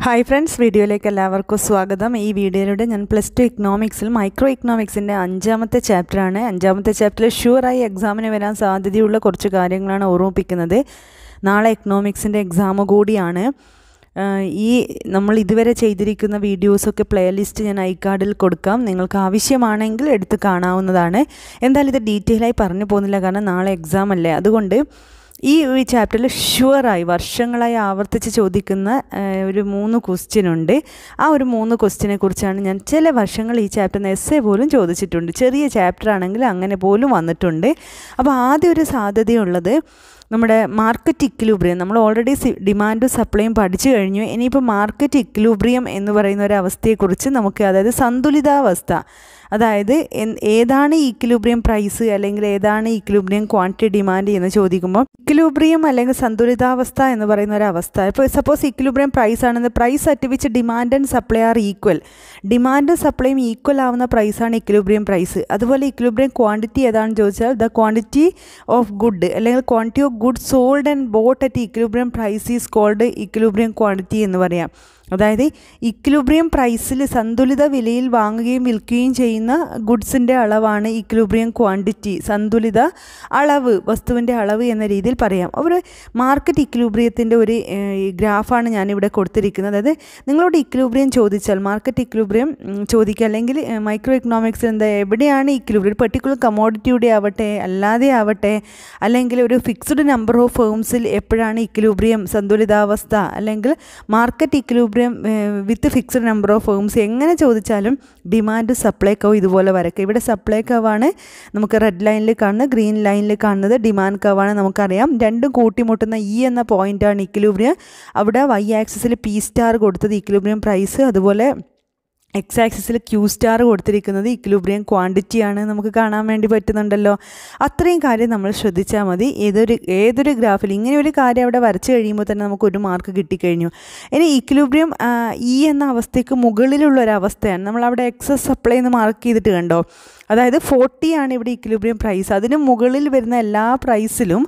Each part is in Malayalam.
ഹായ് ഫ്രണ്ട്സ് വീഡിയോയിലേക്ക് എല്ലാവർക്കും സ്വാഗതം ഈ വീഡിയോയിലൂടെ ഞാൻ പ്ലസ് ടു ഇക്കണോമിക്സിൽ മൈക്രോ ഇക്കണോമിക്സിൻ്റെ അഞ്ചാമത്തെ ചാപ്റ്ററാണ് അഞ്ചാമത്തെ ചാപ്റ്ററിൽ ഷുവറായി എക്സാമിന് വരാൻ സാധ്യതയുള്ള കുറച്ച് കാര്യങ്ങളാണ് ഓർമ്മിപ്പിക്കുന്നത് നാളെ എക്കണോമിക്സിൻ്റെ എക്സാം കൂടിയാണ് ആഹ് ഈ നമ്മൾ ഇതുവരെ ചെയ്തിരിക്കുന്ന വീഡിയോസൊക്കെ പ്ലേലിസ്റ്റ് ഞാൻ ഐ കാർഡിൽ കൊടുക്കാം നിങ്ങൾക്ക് ആവശ്യമാണെങ്കിൽ എടുത്ത് കാണാവുന്നതാണ് എന്തായാലും ഇത് ഡീറ്റെയിൽ ആയി പറഞ്ഞു പോകുന്നില്ല കാരണം നാളെ എക്സാം അല്ലേ അതുകൊണ്ട് ഈ ഒരു ചാപ്റ്ററിൽ ഷുവറായി വർഷങ്ങളായി ആവർത്തിച്ച് ചോദിക്കുന്ന ആഹ്, ഒരു മൂന്ന് ക്വസ്റ്റ്യൻ ഉണ്ട് ആ ഒരു മൂന്ന് ക്വസ്റ്റ്യനെ കുറിച്ചാണ് ഞാൻ ചില വർഷങ്ങൾ ഈ ചാപ്റ്ററിന് എസ് എ പോലും ചോദിച്ചിട്ടുണ്ട് ചെറിയ ചാപ്റ്റർ ആണെങ്കിൽ അങ്ങനെ പോലും വന്നിട്ടുണ്ട് അപ്പോൾ ആദ്യം ഒരു സാധ്യതയുള്ളത് നമ്മുടെ മാർക്കറ്റ് ഇക്വിലിബ്രിയം നമ്മൾ ഓൾറെഡി ഡിമാൻഡും സപ്ലൈയും പഠിച്ചു കഴിഞ്ഞു ഇനിയിപ്പോൾ മാർക്കറ്റ് ഇക്വിലിബ്രിയം എന്ന് പറയുന്ന ഒരു അവസ്ഥയെക്കുറിച്ച് നമുക്ക് അതായത് സന്തുലിതാവസ്ഥ അതായത് എൻ- ഏതാണ് ഇക്വിലിബ്രിയം പ്രൈസ് അല്ലെങ്കിൽ ഏതാണ് ഇക്വിലിബ്രിയം ക്വാണ്ടിറ്റി ഡിമാൻഡ് എന്ന് ചോദിക്കുമ്പോൾ ഇക്വിലിബ്രിയം അല്ലെങ്കിൽ സന്തുലിതാവസ്ഥ എന്ന് പറയുന്ന ഒരു അവസ്ഥ ഇപ്പോൾ സപ്പോസ് ഇക്വിലിബ്രിയം പ്രൈസ് ആണെന്ന് price at which demand and supply are equal ഡിമാൻഡും സപ്ലൈയും ഈക്വൽ ആവുന്ന പ്രൈസാണ് ഇക്വിലിബ്രിയം പ്രൈസ് അതുപോലെ ഇക്വിലിബ്രിയം ക്വാണ്ടിറ്റി ഏതാണെന്ന് ചോദിച്ചാൽ ദ ക്വാണ്ടിറ്റി ഓഫ് ഗുഡ് അല്ലെങ്കിൽ quantity of good sold and bought at equilibrium price is called equilibrium quantity എന്ന് പറയാം അതായത് ഇക്വിലിബ്രിയം പ്രൈസിൽ സന്തുലിത വിലയിൽ വാങ്ങുകയും വിൽക്കുകയും ചെയ്യുന്ന ഗുഡ്സിൻ്റെ അളവാണ് ഇക്വിലിബ്രിയം ക്വാണ്ടിറ്റി സന്തുലിത അളവ് വസ്തുവിൻ്റെ അളവ് എന്ന രീതിയിൽ പറയാം ഒരു മാർക്കറ്റ് ഇക്വിലിബ്രിയത്തിൻ്റെ ഒരു ഏഹ്, ഗ്രാഫാണ് ഞാനിവിടെ കൊടുത്തിരിക്കുന്നത് അതായത് നിങ്ങളോട് ഇക്വിലിബ്രിയം ചോദിച്ചാൽ മാർക്കറ്റ് ഇക്വിലിബ്രിയം ഉം, ചോദിക്കുക അല്ലെങ്കിൽ ഏഹ്, മൈക്രോ ഇക്കണോമിക്സ് എന്താ എവിടെയാണ് ഇക്വിലിബ്രിയം പെർട്ടിക്കുലർ കമോഡിറ്റിയുടെ ആവട്ടെ അല്ലാതെ ആവട്ടെ അല്ലെങ്കിൽ ഒരു ഫിക്സ്ഡ് നമ്പർ ഓഫ് ഫേംസിൽ എപ്പോഴാണ് ഇക്വിലിബ്രിയം സന്തുലിതാവസ്ഥ അല്ലെങ്കിൽ market equilibrium with fixed number of firms എങ്ങനെ ചോദിച്ചാലും ഡിമാൻഡ് സപ്ലൈ കവ് ഇതുപോലെ വരയ്ക്കുക ഇവിടെ സപ്ലൈ കവാണ് നമുക്ക് റെഡ് ലൈനിൽ കാണുന്നത് ഗ്രീൻ ലൈനിൽ കാണുന്നത് ഡിമാൻഡ് കവാണ് നമുക്കറിയാം രണ്ടും കൂട്ടിമുട്ടുന്ന ഇ എന്ന പോയിൻ്റാണ് ഇക്വിലിബ്രിയം അവിടെ വൈ ആക്സിസിൽ പി സ്റ്റാർ കൊടുത്തത് ഇക്വിലിബ്രിയം പ്രൈസ് അതുപോലെ എക്സ് ആക്സിസിൽ ക്യൂ സ്റ്റാർ കൊടുത്തിരിക്കുന്നത് ഇക്വിലിബ്രിയം ക്വാണ്ടിറ്റിയാണ് നമുക്ക് കാണാൻ വേണ്ടി പറ്റുന്നുണ്ടല്ലോ അത്രയും കാര്യം നമ്മൾ ശ്രദ്ധിച്ചാൽ മതി ഏതൊരു ഏതൊരു ഗ്രാഫിൽ ഇങ്ങനെ ഒരു കാര്യം അവിടെ വരച്ച് കഴിയുമ്പോൾ തന്നെ നമുക്ക് ഒരു മാർക്ക് കിട്ടിക്കഴിഞ്ഞു ഇനി ഇക്വിലിബ്രിയം ഇ എന്ന അവസ്ഥയ്ക്ക് മുകളിലുള്ള ഒരു അവസ്ഥയാണ് നമ്മൾ അവിടെ എക്സസ് സപ്ലൈ എന്ന് മാർക്ക് ചെയ്തിട്ട് കണ്ടോ അതായത് ഫോർട്ടി ആണ് ഇവിടെ ഇക്വിലിബ്രിയം പ്രൈസ് അതിന് മുകളിൽ വരുന്ന എല്ലാ പ്രൈസിലും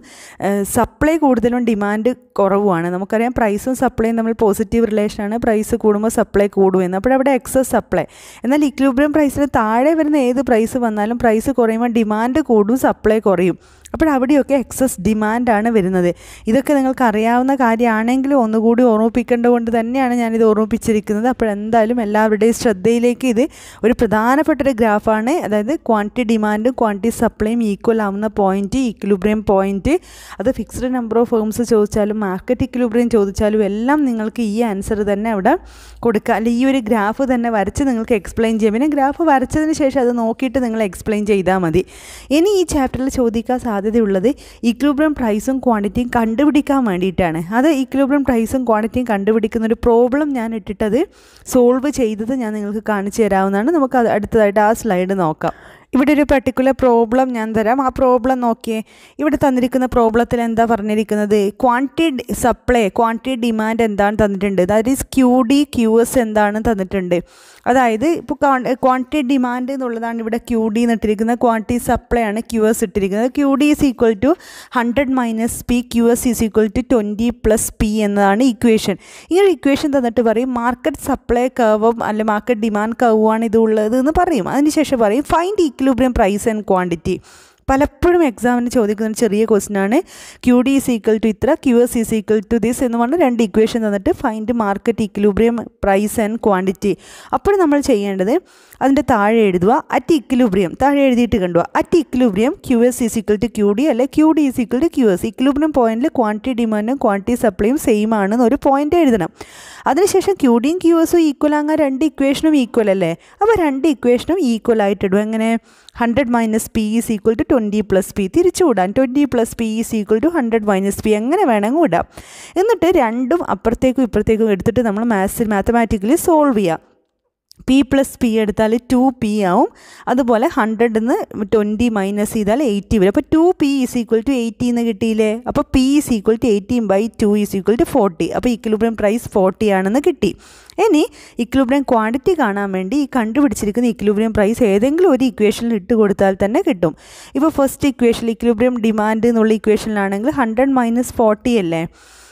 സപ്ലൈ കൂടുതലും ഡിമാൻഡ് കുറവുമാണ് നമുക്കറിയാം പ്രൈസും സപ്ലൈയും തമ്മിൽ പോസിറ്റീവ് റിലേഷനാണ് പ്രൈസ് കൂടുമ്പോൾ സപ്ലൈ കൂടുമെന്ന് അപ്പോൾ അവിടെ എക്സസ് സപ്ലൈ എന്നാൽ ഇക്വിലിബ്രിയം പ്രൈസിന് താഴെ വരുന്ന ഏത് പ്രൈസ് വന്നാലും പ്രൈസ് കുറയുമ്പോൾ ഡിമാൻഡ് കൂടും സപ്ലൈ കുറയും അപ്പോൾ അവിടെയൊക്കെ എക്സസ് ഡിമാൻഡാണ് വരുന്നത് ഇതൊക്കെ നിങ്ങൾക്ക് അറിയാവുന്ന കാര്യമാണെങ്കിലും ഒന്നുകൂടി ഓർമ്മിപ്പിക്കേണ്ടതുകൊണ്ട് തന്നെയാണ് ഞാനിത് ഓർമ്മിപ്പിച്ചിരിക്കുന്നത് അപ്പോൾ എന്തായാലും എല്ലാവരുടെയും ശ്രദ്ധയിലേക്ക് ഇത് ഒരു പ്രധാനപ്പെട്ട ഒരു ഗ്രാഫാണ് അതായത് ക്വാണ്ടിറ്റി ഡിമാൻഡും ക്വാണ്ടിറ്റി സപ്ലൈയും ഈക്വൽ ആവുന്ന പോയിൻറ്റ് ഇക്വിലിബ്രിയം പോയിൻറ്റ് അത് ഫിക്സ്ഡ് നമ്പർ ഓഫ് ഫേംസ് ചോദിച്ചാലും മാർക്കറ്റ് ഇക്വിലിബ്രിയം ചോദിച്ചാലും എല്ലാം നിങ്ങൾക്ക് ഈ ആൻസർ തന്നെ അവിടെ കൊടുക്കുക അല്ലെങ്കിൽ ഈ ഒരു ഗ്രാഫ് തന്നെ വരച്ച് നിങ്ങൾക്ക് എക്സ്പ്ലെയിൻ ചെയ്യാം പിന്നെ ഗ്രാഫ് വരച്ചതിന് ശേഷം അത് നോക്കിയിട്ട് നിങ്ങൾ എക്സ്പ്ലെയിൻ ചെയ്താൽ മതി ഇനി ഈ ചാപ്റ്ററിൽ ചോദിക്കാൻ സാധ്യതയുള്ളത് ഇക്വിലിബ്രിയം പ്രൈസും ക്വാണ്ടിറ്റിയും കണ്ടുപിടിക്കാൻ വേണ്ടിയിട്ടാണ് അത് ഇക്വിലിബ്രിയം പ്രൈസും ക്വാണ്ടിറ്റിയും കണ്ടുപിടിക്കുന്ന ഒരു പ്രോബ്ലം ഞാൻ ഇട്ടിട്ടത് സോൾവ് ചെയ്തത് ഞാൻ നിങ്ങൾക്ക് കാണിച്ചു തരാവുന്നതാണ് നമുക്ക് അത് അടുത്തതായിട്ട് ആ സ്ലൈഡ് നോക്കാം ഇവിടെ ഒരു പർട്ടിക്കുലർ പ്രോബ്ലം ഞാൻ തരാം ആ പ്രോബ്ലം നോക്കിയേ ഇവിടെ തന്നിരിക്കുന്ന പ്രോബ്ലത്തിൽ എന്താ പറഞ്ഞിരിക്കുന്നത് ക്വാണ്ടിറ്റി സപ്ലൈ ക്വാണ്ടിറ്റി ഡിമാൻഡ് എന്താണ് തന്നിട്ടുണ്ട് that is Q D Q S എന്താണ് തന്നിട്ടുണ്ട് അതായത് ഇപ്പോൾ ക്വാണ്ടിറ്റി ഡിമാൻഡ് എന്നുള്ളതാണ് ഇവിടെ ക്യൂ ഡി എന്നിട്ടിരിക്കുന്നത് ക്വാണ്ടിറ്റി സപ്ലൈ ആണ് ക്യു എസ് ഇട്ടിരിക്കുന്നത് Q D is equal to hundred minus P Q S is equal to twenty plus P എന്നതാണ് ഇക്വേഷൻ ഈ ഒരു ഇക്വേഷൻ തന്നിട്ട് പറയും മാർക്കറ്റ് സപ്ലൈ കർവും അല്ലെ മാർക്കറ്റ് ഡിമാൻഡ് കർവാണ് ഇത് ഉള്ളത് എന്ന് പറയും അതിനുശേഷം പറയും find equilibrium price and quantity പലപ്പോഴും എക്സാമിന് ചോദിക്കുന്ന ഒരു ചെറിയ ക്വസ്റ്റൻ ആണ് Q D is equal to ഇത്ര Q S is equal to this എന്ന് പറഞ്ഞ് രണ്ട് ഇക്വേഷൻ തന്നിട്ട് find market equilibrium price and quantity അപ്പോൾ നമ്മൾ ചെയ്യേണ്ടത് അതിൻ്റെ താഴെ എഴുതുക അറ്റ് ഇക്വിലിബ്രിയം താഴെ എഴുതിയിട്ട് കണ്ടുക at equilibrium Q S is equal to Q D അല്ലെ Q D is equal to Q S equilibrium പോയിന്റിൽ ക്വാണ്ടിറ്റി ഡിമാൻഡും ക്വാണ്ടിറ്റി സപ്ലൈയും സെയിം ആണെന്ന് ഒരു പോയിന്റ് എഴുതണം അതിനുശേഷം ക്യൂ ഡിയും ക്യു എസും ഈക്വൽ ആകാൻ രണ്ട് ഇക്വേഷനും ഈക്വൽ അല്ലേ അപ്പോൾ രണ്ട് ഇക്വേഷനും ഈക്വൽ ആയിട്ടിടും എങ്ങനെ hundred minus P is equal to twenty plus P തിരിച്ചു വിടാൻ twenty plus P is equal to hundred minus P എങ്ങനെ വേണമെങ്കിൽ വിടാം എന്നിട്ട് രണ്ടും അപ്പുറത്തേക്കും ഇപ്പുറത്തേക്കും എടുത്തിട്ട് നമ്മൾ മാത്സിൽ മാത്തമാറ്റിക്കലി സോൾവ് ചെയ്യാം പി പ്ലസ് പി എടുത്താൽ ടു പി ആവും അതുപോലെ ഹൺഡ്രഡിൽ നിന്ന് ട്വൻറ്റി മൈനസ് ചെയ്താൽ എയ്റ്റി വരും അപ്പോൾ two P is equal to eighty എന്ന് കിട്ടിയില്ലേ അപ്പോൾ P is equal to eighteen by two is equal to forty അപ്പോൾ ഇക്വിലിബ്രിയം പ്രൈസ് ഫോർട്ടി ആണെന്ന് കിട്ടി ഇനി ഇക്വിലിബ്രിയം ക്വാണ്ടിറ്റി കാണാൻ വേണ്ടി ഈ കണ്ടുപിടിച്ചിരിക്കുന്ന ഇക്വിലിബ്രിയം പ്രൈസ് ഏതെങ്കിലും ഒരു ഇക്വേഷനിൽ ഇട്ട് കൊടുത്താൽ തന്നെ കിട്ടും ഇപ്പോൾ ഫസ്റ്റ് ഇക്വേഷൻ ഇക്വിലിബ്രിയം ഡിമാൻഡ് എന്നുള്ള ഇക്വേഷനിലാണെങ്കിൽ ഹൺഡ്രഡ് മൈനസ് ഫോർട്ടി അല്ലേ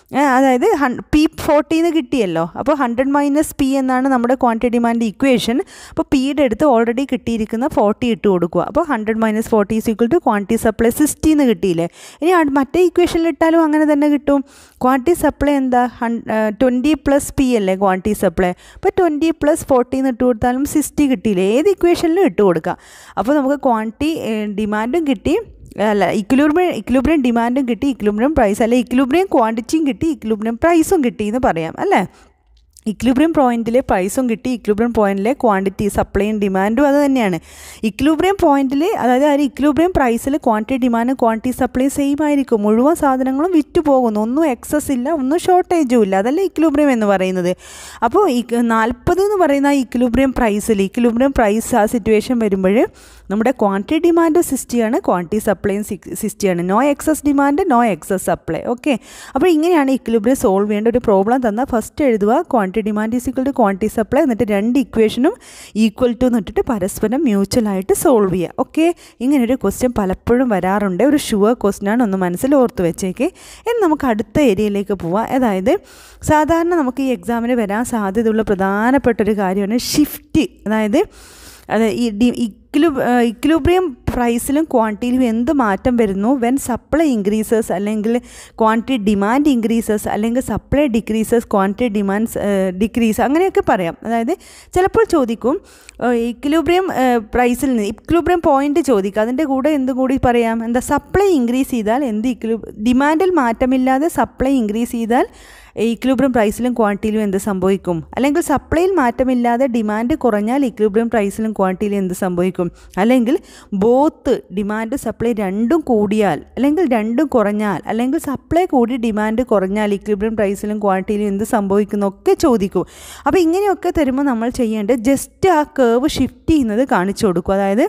അതായത് ഹൺ പി ഫോർട്ടീന്ന് കിട്ടിയല്ലോ അപ്പോൾ ഹൺഡ്രഡ് മൈനസ് പി എന്നാണ് നമ്മുടെ ക്വാണ്ടിറ്റി ഡിമാൻഡ് ഇക്വേഷൻ അപ്പോൾ പിയുടെ അടുത്ത് ഓൾറെഡി കിട്ടിയിരിക്കുന്ന ഫോർട്ടി ഇട്ട് കൊടുക്കുക അപ്പോൾ hundred minus forty is equal to quantity supply sixty എന്ന് കിട്ടിയില്ലേ ഇനി മറ്റേ ഇക്വേഷനിൽ ഇട്ടാലും അങ്ങനെ തന്നെ കിട്ടും ക്വാണ്ടിറ്റി സപ്ലൈ എന്താ ഹൺ ട്വൻറ്റി പ്ലസ് പി അല്ലേ ക്വാണ്ടിറ്റി സപ്ലൈ അപ്പോൾ ട്വൻറ്റി പ്ലസ് ഫോർട്ടി എന്ന് ഇട്ട് കൊടുത്താലും സിക്സ്റ്റി കിട്ടിയില്ലേ ഏത് ഇക്വേഷനിലും ഇട്ട് കൊടുക്കുക അപ്പോൾ നമുക്ക് ക്വാണ്ടിറ്റി ഡിമാൻഡും കിട്ടി അല്ല ഇക്വിലിബ്രിയം ഇക്വിലിബ്രിയം ഡിമാൻഡും കിട്ടി ഇക്വിലിബ്രിയം പ്രൈസ് അല്ല ഇക്വിലിബ്രിയം ക്വാണ്ടിറ്റിയും കിട്ടി ഇക്വിലിബ്രിയം പ്രൈസും കിട്ടി എന്ന് പറയാം അല്ലേ ഇക്വിലിബ്രിയം പോയിന്റിലെ പ്രൈസും കിട്ടി ഇക്വിലിബ്രിയം പോയിന്റിലെ ക്വാണ്ടിറ്റി സപ്ലൈയും ഡിമാൻഡും അത് തന്നെയാണ് ഇക്വിലിബ്രിയം പോയിന്റിൽ അതായത് ആ ഇക്വിലിബ്രിയം പ്രൈസിൽ quantity demand quantity supply same ആയിരിക്കും മുഴുവൻ സാധനങ്ങളും വിറ്റ് പോകുന്നു ഒന്നും എക്സസ് ഇല്ല ഒന്നും ഷോർട്ടേജും ഇല്ല അതല്ല ഇക്വിലിബ്രിയം എന്ന് പറയുന്നത് അപ്പോൾ ഈ നാൽപ്പത് എന്ന് പറയുന്ന ആ ഇക്വിലിബ്രിയം പ്രൈസിൽ ഇക്വിലിബ്രിയം പ്രൈസ് ആ സിറ്റുവേഷൻ വരുമ്പോൾ നമ്മുടെ ക്വാണ്ടിറ്റി ഡിമാൻഡ് സിസ്റ്റിയാണ് ക്വാണ്ടിറ്റി സപ്ലൈയും സിസ്റ്റിയാണ് no excess demand no excess supply okay അപ്പോൾ ഇങ്ങനെയാണ് ഇക്വിലിബ്രിയം സോൾവ് ചെയ്യേണ്ട ഒരു പ്രോബ്ലം തന്നാൽ ഫസ്റ്റ് എഴുതുക quantity demand is equal to quantity supply എന്നിട്ട് രണ്ട് ഇക്വേഷനും ഈക്വൽ ടു എന്നിട്ട് പരസ്പരം മ്യൂച്വൽ ആയിട്ട് സോൾവ് ചെയ്യുക ഓക്കെ ഇങ്ങനൊരു ക്വസ്റ്റ്യൻ പലപ്പോഴും വരാറുണ്ട് ഒരു ഷുവർ ക്വസ്റ്റ്യൻ ആണ് ഒന്ന് മനസ്സിൽ ഓർത്ത് വെച്ചേക്ക് ഇനി നമുക്ക് അടുത്ത ഏരിയയിലേക്ക് പോവാം അതായത് സാധാരണ നമുക്ക് ഈ എക്സാമിന് വരാൻ സാധ്യതയുള്ള പ്രധാനപ്പെട്ട ഒരു കാര്യമാണ് ഷിഫ്റ്റ് അതായത് അത് ഈ ഡി ഇക്ലു ഇക്ലുബ്രിയം പ്രൈസിലും ക്വാണ്ടിറ്റിയിലും എന്ത് മാറ്റം വരുന്നു വെൻ സപ്ലൈ ഇൻക്രീസസ് അല്ലെങ്കിൽ ക്വാണ്ടിറ്റി ഡിമാൻഡ് ഇൻക്രീസസ് അല്ലെങ്കിൽ supply decreases quantity demands decrease അങ്ങനെയൊക്കെ പറയാം അതായത് ചിലപ്പോൾ ചോദിക്കും ഇക്ലുബ്രിയം പ്രൈസിൽ നിന്ന് ഇക്ലുബ്രിയം പോയിന്റ് ചോദിക്കുക അതിൻ്റെ കൂടെ എന്തും കൂടി പറയാം എന്താ സപ്ലൈ ഇൻക്രീസ് ചെയ്താൽ എന്ത് ഇക്ലു ഡിമാൻഡിൽ മാറ്റമില്ലാതെ സപ്ലൈ ഇൻക്രീസ് ചെയ്താൽ ഇക്ലൂബ്രിയം പ്രൈസിലും ക്വാണ്ടിറ്റിയിലും എന്ത് സംഭവിക്കും അല്ലെങ്കിൽ സപ്ലൈയിൽ മാറ്റമില്ലാതെ ഡിമാൻഡ് കുറഞ്ഞാൽ ഇക്ലൂബ്രിയം പ്രൈസിലും ക്വാണ്ടിറ്റിയിലും എന്ത് സംഭവിക്കും അല്ലെങ്കിൽ ബോത്ത് ഡിമാൻഡ് സപ്ലൈ രണ്ടും കൂടിയാൽ അല്ലെങ്കിൽ രണ്ടും കുറഞ്ഞാൽ അല്ലെങ്കിൽ സപ്ലൈ കൂടി ഡിമാൻഡ് കുറഞ്ഞാൽ ഇക്ലൂബ്രിയം പ്രൈസിലും ക്വാണ്ടിറ്റിയിലും എന്ത് സംഭവിക്കുന്നൊക്കെ ചോദിക്കും അപ്പോൾ ഇങ്ങനെയൊക്കെ തരുമ്പോൾ നമ്മൾ ചെയ്യേണ്ടത് ജസ്റ്റ് ആ കേവ് ഷിഫ്റ്റ് ചെയ്യുന്നത് കാണിച്ചു കൊടുക്കും അതായത്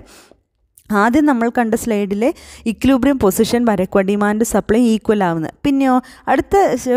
ആദ്യം നമ്മൾ കണ്ട സ്ലൈഡിലെ ഇക്ലൂബ്രിയം പൊസിഷൻ വരക്കുക ഡിമാൻഡ് സപ്ലൈ ഈക്വൽ ആവുന്നത് പിന്നെയോ അടുത്ത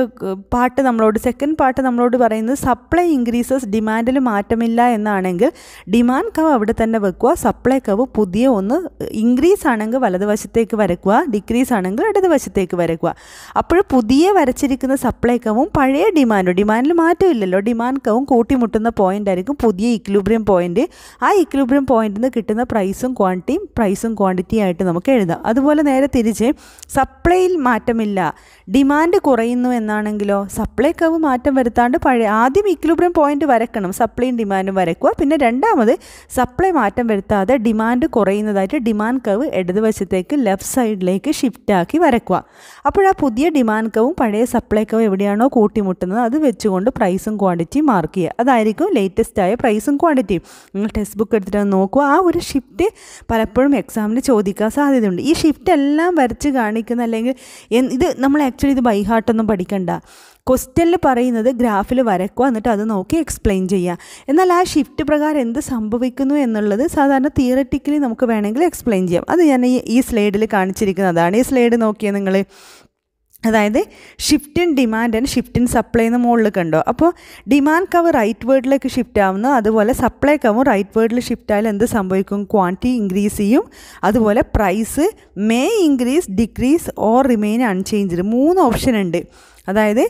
പാട്ട് നമ്മളോട് സെക്കൻഡ് പാട്ട് നമ്മളോട് പറയുന്നത് സപ്ലൈ ഇൻക്രീസസ് ഡിമാൻഡിൽ മാറ്റമില്ല എന്നാണെങ്കിൽ ഡിമാൻഡ് കവ് അവിടെ തന്നെ വെക്കുക സപ്ലൈ കവ് പുതിയ ഒന്ന് ഇൻക്രീസ് ആണെങ്കിൽ വലതുവശത്തേക്ക് വരക്കുക ഡിക്രീസ് ആണെങ്കിൽ ഇടതുവശത്തേക്ക് വരക്കുക അപ്പോൾ പുതിയ വരച്ചിരിക്കുന്ന സപ്ലൈ കവും പഴയ ഡിമാൻഡും ഡിമാൻഡിൽ മാറ്റമില്ലല്ലോ ഡിമാൻഡ് കവും കൂട്ടിമുട്ടുന്ന പോയിന്റ് ആയിരിക്കും പുതിയ ഇക്ലൂബ്രിയം പോയിന്റ് ആ ഇക്ലൂബ്രിയം പോയിന്റിൽ നിന്ന് കിട്ടുന്ന പ്രൈസും ക്വാണ്ടിറ്റിയും പ്രൈസും ക്വാണ്ടിറ്റി ആയിട്ട് നമുക്ക് എഴുതാം അതുപോലെ നേരെ തിരിച്ച് സപ്ലൈയിൽ മാറ്റമില്ല ഡിമാൻഡ് കുറയുന്നു എന്നാണെങ്കിലോ സപ്ലൈ കവ് മാറ്റം വരുത്താണ്ട് പഴയ ആദ്യം ഇക്വിലിബ്രിയം പോയിന്റ് വരക്കണം സപ്ലൈയും ഡിമാൻഡും വരക്കുക പിന്നെ രണ്ടാമത് സപ്ലൈ മാറ്റം വരുത്താതെ ഡിമാൻഡ് കുറയുന്നതായിട്ട് ഡിമാൻഡ് കവ് ഇടതുവശത്തേക്ക് ലെഫ്റ്റ് സൈഡിലേക്ക് ഷിഫ്റ്റ് ആക്കി വരക്കുക അപ്പോൾ ആ പുതിയ ഡിമാൻഡ് കവും പഴയ സപ്ലൈ കവ് എവിടെയാണോ കൂട്ടിമുട്ടുന്നത് അത് വെച്ചുകൊണ്ട് പ്രൈസും ക്വാണ്ടിറ്റിയും മാർക്ക് ചെയ്യുക അതായിരിക്കും ലേറ്റസ്റ്റ് ആയ പ്രൈസും ക്വാണ്ടിറ്റിയും നിങ്ങൾ ടെക്സ്റ്റ് ബുക്ക് എടുത്തിട്ട് നോക്കുക ആ ഒരു ഷിഫ്റ്റ് പലപ്പോഴും എക്സാമിന് ചോദിക്കാൻ സാധ്യതയുണ്ട് ഈ ഷിഫ്റ്റ് എല്ലാം വരച്ച് കാണിക്കുന്ന അല്ലെങ്കിൽ ഇത് നമ്മൾ ആക്ച്വലി ഇത് ബൈഹാർട്ടൊന്നും പഠിക്കണ്ട ക്വസ്റ്റ്യനിൽ പറയുന്നത് ഗ്രാഫിൽ വരക്കുക എന്നിട്ട് അത് നോക്കി എക്സ്പ്ലെയിൻ ചെയ്യുക എന്നാൽ ആ ഷിഫ്റ്റ് പ്രകാരം എന്ത് സംഭവിക്കുന്നു എന്നുള്ളത് സാധാരണ തിയററ്റിക്കലി നമുക്ക് വേണമെങ്കിൽ എക്സ്പ്ലെയിൻ ചെയ്യാം അത് ഞാൻ ഈ സ്ലൈഡിൽ കാണിച്ചിരിക്കുന്നതാണ് ഈ സ്ലൈഡ് നോക്കിയാൽ നിങ്ങൾ അതായത് shift in demand and shift in supply എന്ന് മുകളിൽ കണ്ടോ അപ്പോൾ ഡിമാൻഡ് കവ് റൈറ്റ് വേർഡിലേക്ക് ഷിഫ്റ്റ് ആവുന്നു അതുപോലെ സപ്ലൈ കവും റൈറ്റ് വേർഡിൽ ഷിഫ്റ്റ് ആയാൽ എന്ത് സംഭവിക്കും ക്വാണ്ടിറ്റി ഇൻക്രീസ് ചെയ്യും അതുപോലെ price may increase decrease or remain unchanged മൂന്ന് ഓപ്ഷൻ ഉണ്ട് അതായത്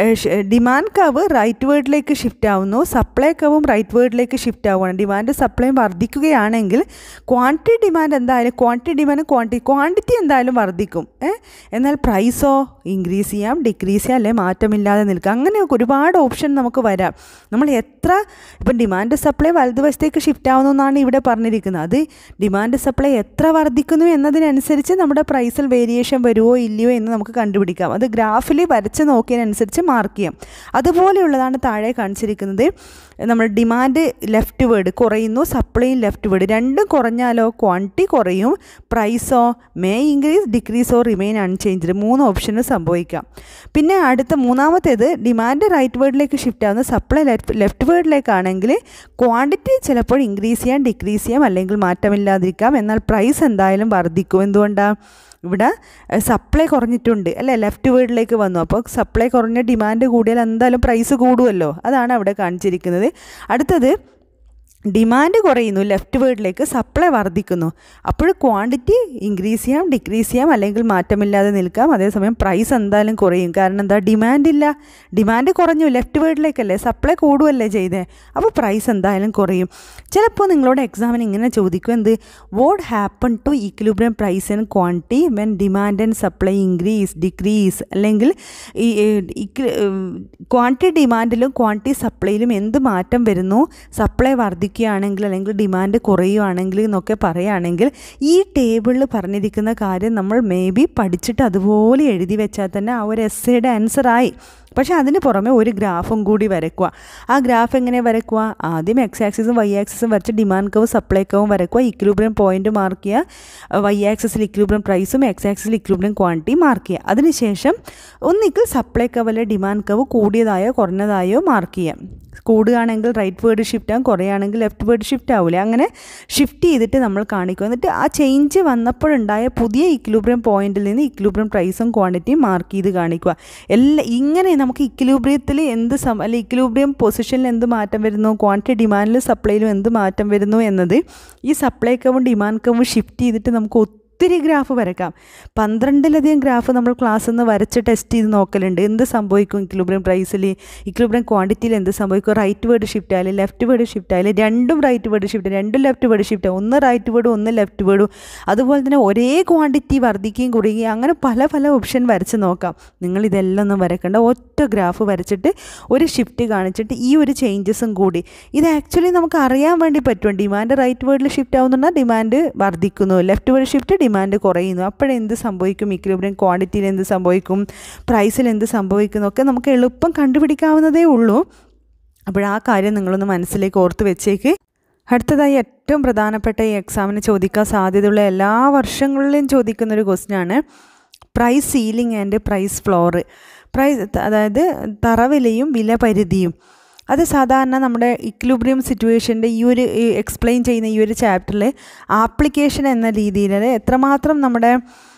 ഡിമാൻഡ് കവ് റൈറ്റ് വേർഡിലേക്ക് ഷിഫ്റ്റ് ആവുന്നു സപ്ലൈ കവും റൈറ്റ് വേർഡിലേക്ക് ഷിഫ്റ്റ് ആവുകയാണ് ഡിമാൻഡ് സപ്ലൈയും വർദ്ധിക്കുകയാണെങ്കിൽ ക്വാണ്ടിറ്റി ഡിമാൻഡ് എന്തായാലും ക്വാണ്ടിറ്റി ഡിമാൻഡ് ക്വാണ്ടിറ്റി ക്വാണ്ടിറ്റി എന്തായാലും വർദ്ധിക്കും എന്നാൽ പ്രൈസോ ഇൻക്രീസ് ചെയ്യാം ഡിക്രീസ് ചെയ്യാം അല്ലെ മാറ്റമില്ലാതെ നിൽക്കുക അങ്ങനെ ഒരുപാട് ഓപ്ഷൻ നമുക്ക് വരാം നമ്മൾ എത്ര ഇപ്പം ഡിമാൻഡ് സപ്ലൈ വലതുവശത്തേക്ക് ഷിഫ്റ്റ് ആവുന്നു എന്നാണ് ഇവിടെ പറഞ്ഞിരിക്കുന്നത് അത് ഡിമാൻഡ് സപ്ലൈ എത്ര വർദ്ധിക്കുന്നു എന്നതിനനുസരിച്ച് നമ്മുടെ പ്രൈസിൽ വേരിയേഷൻ വരുമോ ഇല്ലയോ എന്ന് നമുക്ക് കണ്ടുപിടിക്കാം അത് ഗ്രാഫിൽ വരച്ച് നോക്കിയതിനനുസരിച്ച് മാർക്ക് ചെയ്യാം അതുപോലെയുള്ളതാണ് താഴെ കാണിച്ചിരിക്കുന്നത് നമ്മൾ ഡിമാൻഡ് ലെഫ്റ്റ് വേർഡ് കുറയുന്നു സപ്ലൈയും ലെഫ്റ്റ് വേർഡ് രണ്ടും കുറഞ്ഞാലോ ക്വാണ്ടിറ്റി കുറയും പ്രൈസോ മേ ഇൻക്രീസ് ഡിക്രീസോ റിമെയിൻ അൺചേഞ്ച്ഡ് മൂന്ന് ഓപ്ഷന് സംഭവിക്കാം പിന്നെ അടുത്ത മൂന്നാമത്തേത് ഡിമാൻഡ് റൈറ്റ് വേർഡിലേക്ക് ഷിഫ്റ്റ് ആവുന്ന സപ്ലൈ ലെഫ്റ്റ് ലെഫ്റ്റ് വേർഡിലേക്കാണെങ്കിൽ ക്വാണ്ടിറ്റി ചിലപ്പോൾ ഇൻക്രീസ് ചെയ്യാം ഡിക്രീസ് ചെയ്യാം അല്ലെങ്കിൽ മാറ്റമില്ലാതിരിക്കാം എന്നാൽ പ്രൈസ് എന്തായാലും വർദ്ധിക്കും എന്തുകൊണ്ടാണ് ഇവിടെ സപ്ലൈ കുറഞ്ഞിട്ടുണ്ട് അല്ലേ ലെഫ്റ്റ് വേർഡിലേക്ക് വന്നു അപ്പോൾ സപ്ലൈ കുറഞ്ഞ ഡിമാൻഡ് കൂടിയാൽ എന്തായാലും പ്രൈസ് കൂടുമല്ലോ അതാണ് അവിടെ കാണിച്ചിരിക്കുന്നത് അടുത്തത് ഡിമാൻഡ് കുറയുന്നു ലെഫ്റ്റ് വേർഡിലേക്ക് സപ്ലൈ വർദ്ധിക്കുന്നു അപ്പോൾ ക്വാണ്ടിറ്റി ഇൻക്രീസ് ചെയ്യാം ഡിക്രീസ് ചെയ്യാം അല്ലെങ്കിൽ മാറ്റമില്ലാതെ നിൽക്കാം അതേസമയം പ്രൈസ് എന്തായാലും കുറയും കാരണം എന്താ ഡിമാൻഡ് ഇല്ല ഡിമാൻഡ് കുറഞ്ഞു ലെഫ്റ്റ് വേർഡിലേക്കല്ലേ സപ്ലൈ കൂടുമല്ലേ ചെയ്തേ അപ്പോൾ പ്രൈസ് എന്തായാലും കുറയും ചിലപ്പോൾ നിങ്ങളോട് എക്സാമിന് ഇങ്ങനെ ചോദിക്കും എന്ത് what happen to equilibrium price and quantity when demand and supply increase decrease അല്ലെങ്കിൽ ഈ ക്വാണ്ടിറ്റി ഡിമാൻഡിലും ക്വാണ്ടിറ്റി സപ്ലൈയിലും എന്ത് മാറ്റം വരുന്നു സപ്ലൈ വർദ്ധിക്കുകയാണെങ്കിൽ അല്ലെങ്കിൽ ഡിമാൻഡ് കുറയുകയാണെങ്കിൽ എന്നൊക്കെ പറയുകയാണെങ്കിൽ ഈ ടേബിളിൽ പറഞ്ഞിരിക്കുന്ന കാര്യം നമ്മൾ മേ ബി പഠിച്ചിട്ട് അതുപോലെ എഴുതി വെച്ചാൽ തന്നെ ആ ഒരു എസ്സയുടെ ആൻസറായി പക്ഷേ അതിന് പുറമെ ഒരു ഗ്രാഫും കൂടി വരയ്ക്കുക ആ ഗ്രാഫ് എങ്ങനെ വരയ്ക്കുക ആദ്യം എക്സ് ആക്സിസും വൈ ആക്സിസും വരച്ച് ഡിമാൻഡ് കവും സപ്ലൈ കവും വരയ്ക്കുക ഇക്വിലിബ്രിയം പോയിന്റ് മാർക്ക് ചെയ്യുക വൈ ആക്സിസിൽ ഇക്വിലിബ്രിയം പ്രൈസും എക്സ് ആക്സിസിൽ ഇക്വിലിബ്രിയം ക്വാണ്ടിറ്റി മാർക്ക് ചെയ്യുക അതിനുശേഷം ഒന്നിക്കിൽ സപ്ലൈ കവിലെ ഡിമാൻഡ് കവ് കൂടിയതായോ കുറഞ്ഞതായോ മാർക്ക് ചെയ്യാം കൂടുകയാണെങ്കിൽ റൈറ്റ് വേർഡ് ഷിഫ്റ്റ് ആകും കുറയുകയാണെങ്കിൽ ലെഫ്റ്റ് വേർഡ് ഷിഫ്റ്റ് ആവില്ല അങ്ങനെ ഷിഫ്റ്റ് ചെയ്തിട്ട് നമ്മൾ കാണിക്കും എന്നിട്ട് ആ ചേഞ്ച് വന്നപ്പോഴുണ്ടായ പുതിയ ഇക്വിലിബ്രിയം പോയിന്റിൽ നിന്ന് ഇക്വിലിബ്രിയം പ്രൈസും ക്വാണ്ടിറ്റിയും മാർക്ക് ചെയ്ത് കാണിക്കുക എല്ലാ ഇങ്ങനെ നമുക്ക് ഇക്വിലിബ്രിയത്തിൽ എന്ത് സം അല്ലെ ഇക്വിലിബ്രിയം പൊസിഷനിൽ എന്ത് മാറ്റം വരുന്നു ക്വാണ്ടിറ്റി ഡിമാൻഡിലും സപ്ലൈയിലും എന്ത് മാറ്റം വരുന്നു എന്നത് ഈ സപ്ലൈ കവും ഡിമാൻഡ് കവും ഷിഫ്റ്റ് ചെയ്തിട്ട് നമുക്ക് ഒത്തിരി ഗ്രാഫ് വരയ്ക്കാം പന്ത്രണ്ടിലധികം ഗ്രാഫ് നമ്മൾ ക്ലാസ്സിൽ നിന്ന് വരച്ച് ടെസ്റ്റ് ചെയ്ത് നോക്കലുണ്ട് എന്ത് സംഭവിക്കും ഇക്വിലിബ്രിയം പ്രൈസിൽ ഇക്വിലിബ്രിയം ക്വാണ്ടിറ്റിയിൽ എന്ത് സംഭവിക്കും റൈറ്റ് വേർഡ് ഷിഫ്റ്റ് ആയാലും ലെഫ്റ്റ് വേർഡ് ഷിഫ്റ്റ് ആയാലും രണ്ടും റൈറ്റ് വേർഡ് ഷിഫ്റ്റ് രണ്ടും ലെഫ്റ്റ് വേർഡ് ഷിഫ്റ്റ് ഒന്ന് റൈറ്റ് വേർഡും ഒന്ന് ലെഫ്റ്റ് വേർഡും അതുപോലെ തന്നെ ഒരേ ക്വാണ്ടിറ്റി വർദ്ധിക്കുകയും കുറയുകയും അങ്ങനെ പല പല ഓപ്ഷൻ വരച്ച് നോക്കാം നിങ്ങൾ ഇതെല്ലാം ഒന്നും വരക്കേണ്ട ഒറ്റ ഗ്രാഫ് വരച്ചിട്ട് ഒരു ഷിഫ്റ്റ് കാണിച്ചിട്ട് ഈ ഒരു ചേഞ്ചസും കൂടി ഇത് ആക്ച്വലി നമുക്ക് അറിയാൻ വേണ്ടി പറ്റും ഡിമാൻഡ് റൈറ്റ് വേർഡിൽ ഷിഫ്റ്റ് ആവുന്നുണ്ടെങ്കിൽ ഡിമാൻഡ് വർദ്ധിക്കുന്നു ലെഫ്റ്റ് വേർഡ് ഷിഫ്റ്റ് ഡിമാൻഡ് കുറയുന്നു അപ്പോഴെന്ത് സംഭവിക്കും ഇക്വിലിബ്രിയം ക്വാണ്ടിറ്റിയിൽ എന്ത് സംഭവിക്കും പ്രൈസിൽ എന്ത് സംഭവിക്കും എന്നൊക്കെ നമുക്ക് എളുപ്പം കണ്ടുപിടിക്കാവുന്നതേ ഉള്ളൂ അപ്പോൾ ആ കാര്യം നിങ്ങളൊന്ന് മനസ്സിലേക്ക് ഓർത്ത് വെച്ചേക്ക് അടുത്തതായി ഏറ്റവും പ്രധാനപ്പെട്ട ഈ എക്സാമിന് ചോദിക്കാൻ സാധ്യതയുള്ള എല്ലാ വർഷങ്ങളിലും ചോദിക്കുന്ന ഒരു ക്വസ്റ്റ്യനാണ് price ceiling and price floor price അതായത് തറവിലയും വില പരിധിയും അത് സാധാരണ നമ്മുടെ ഇക്ലുബ്രിയം സിറ്റുവേഷൻ്റെ ഈ ഒരു എക്സ്പ്ലെയിൻ ചെയ്യുന്ന ഈ ഒരു ചാപ്റ്ററിൽ ആപ്ലിക്കേഷൻ എന്ന രീതിയിൽ എത്രമാത്രം നമ്മുടെ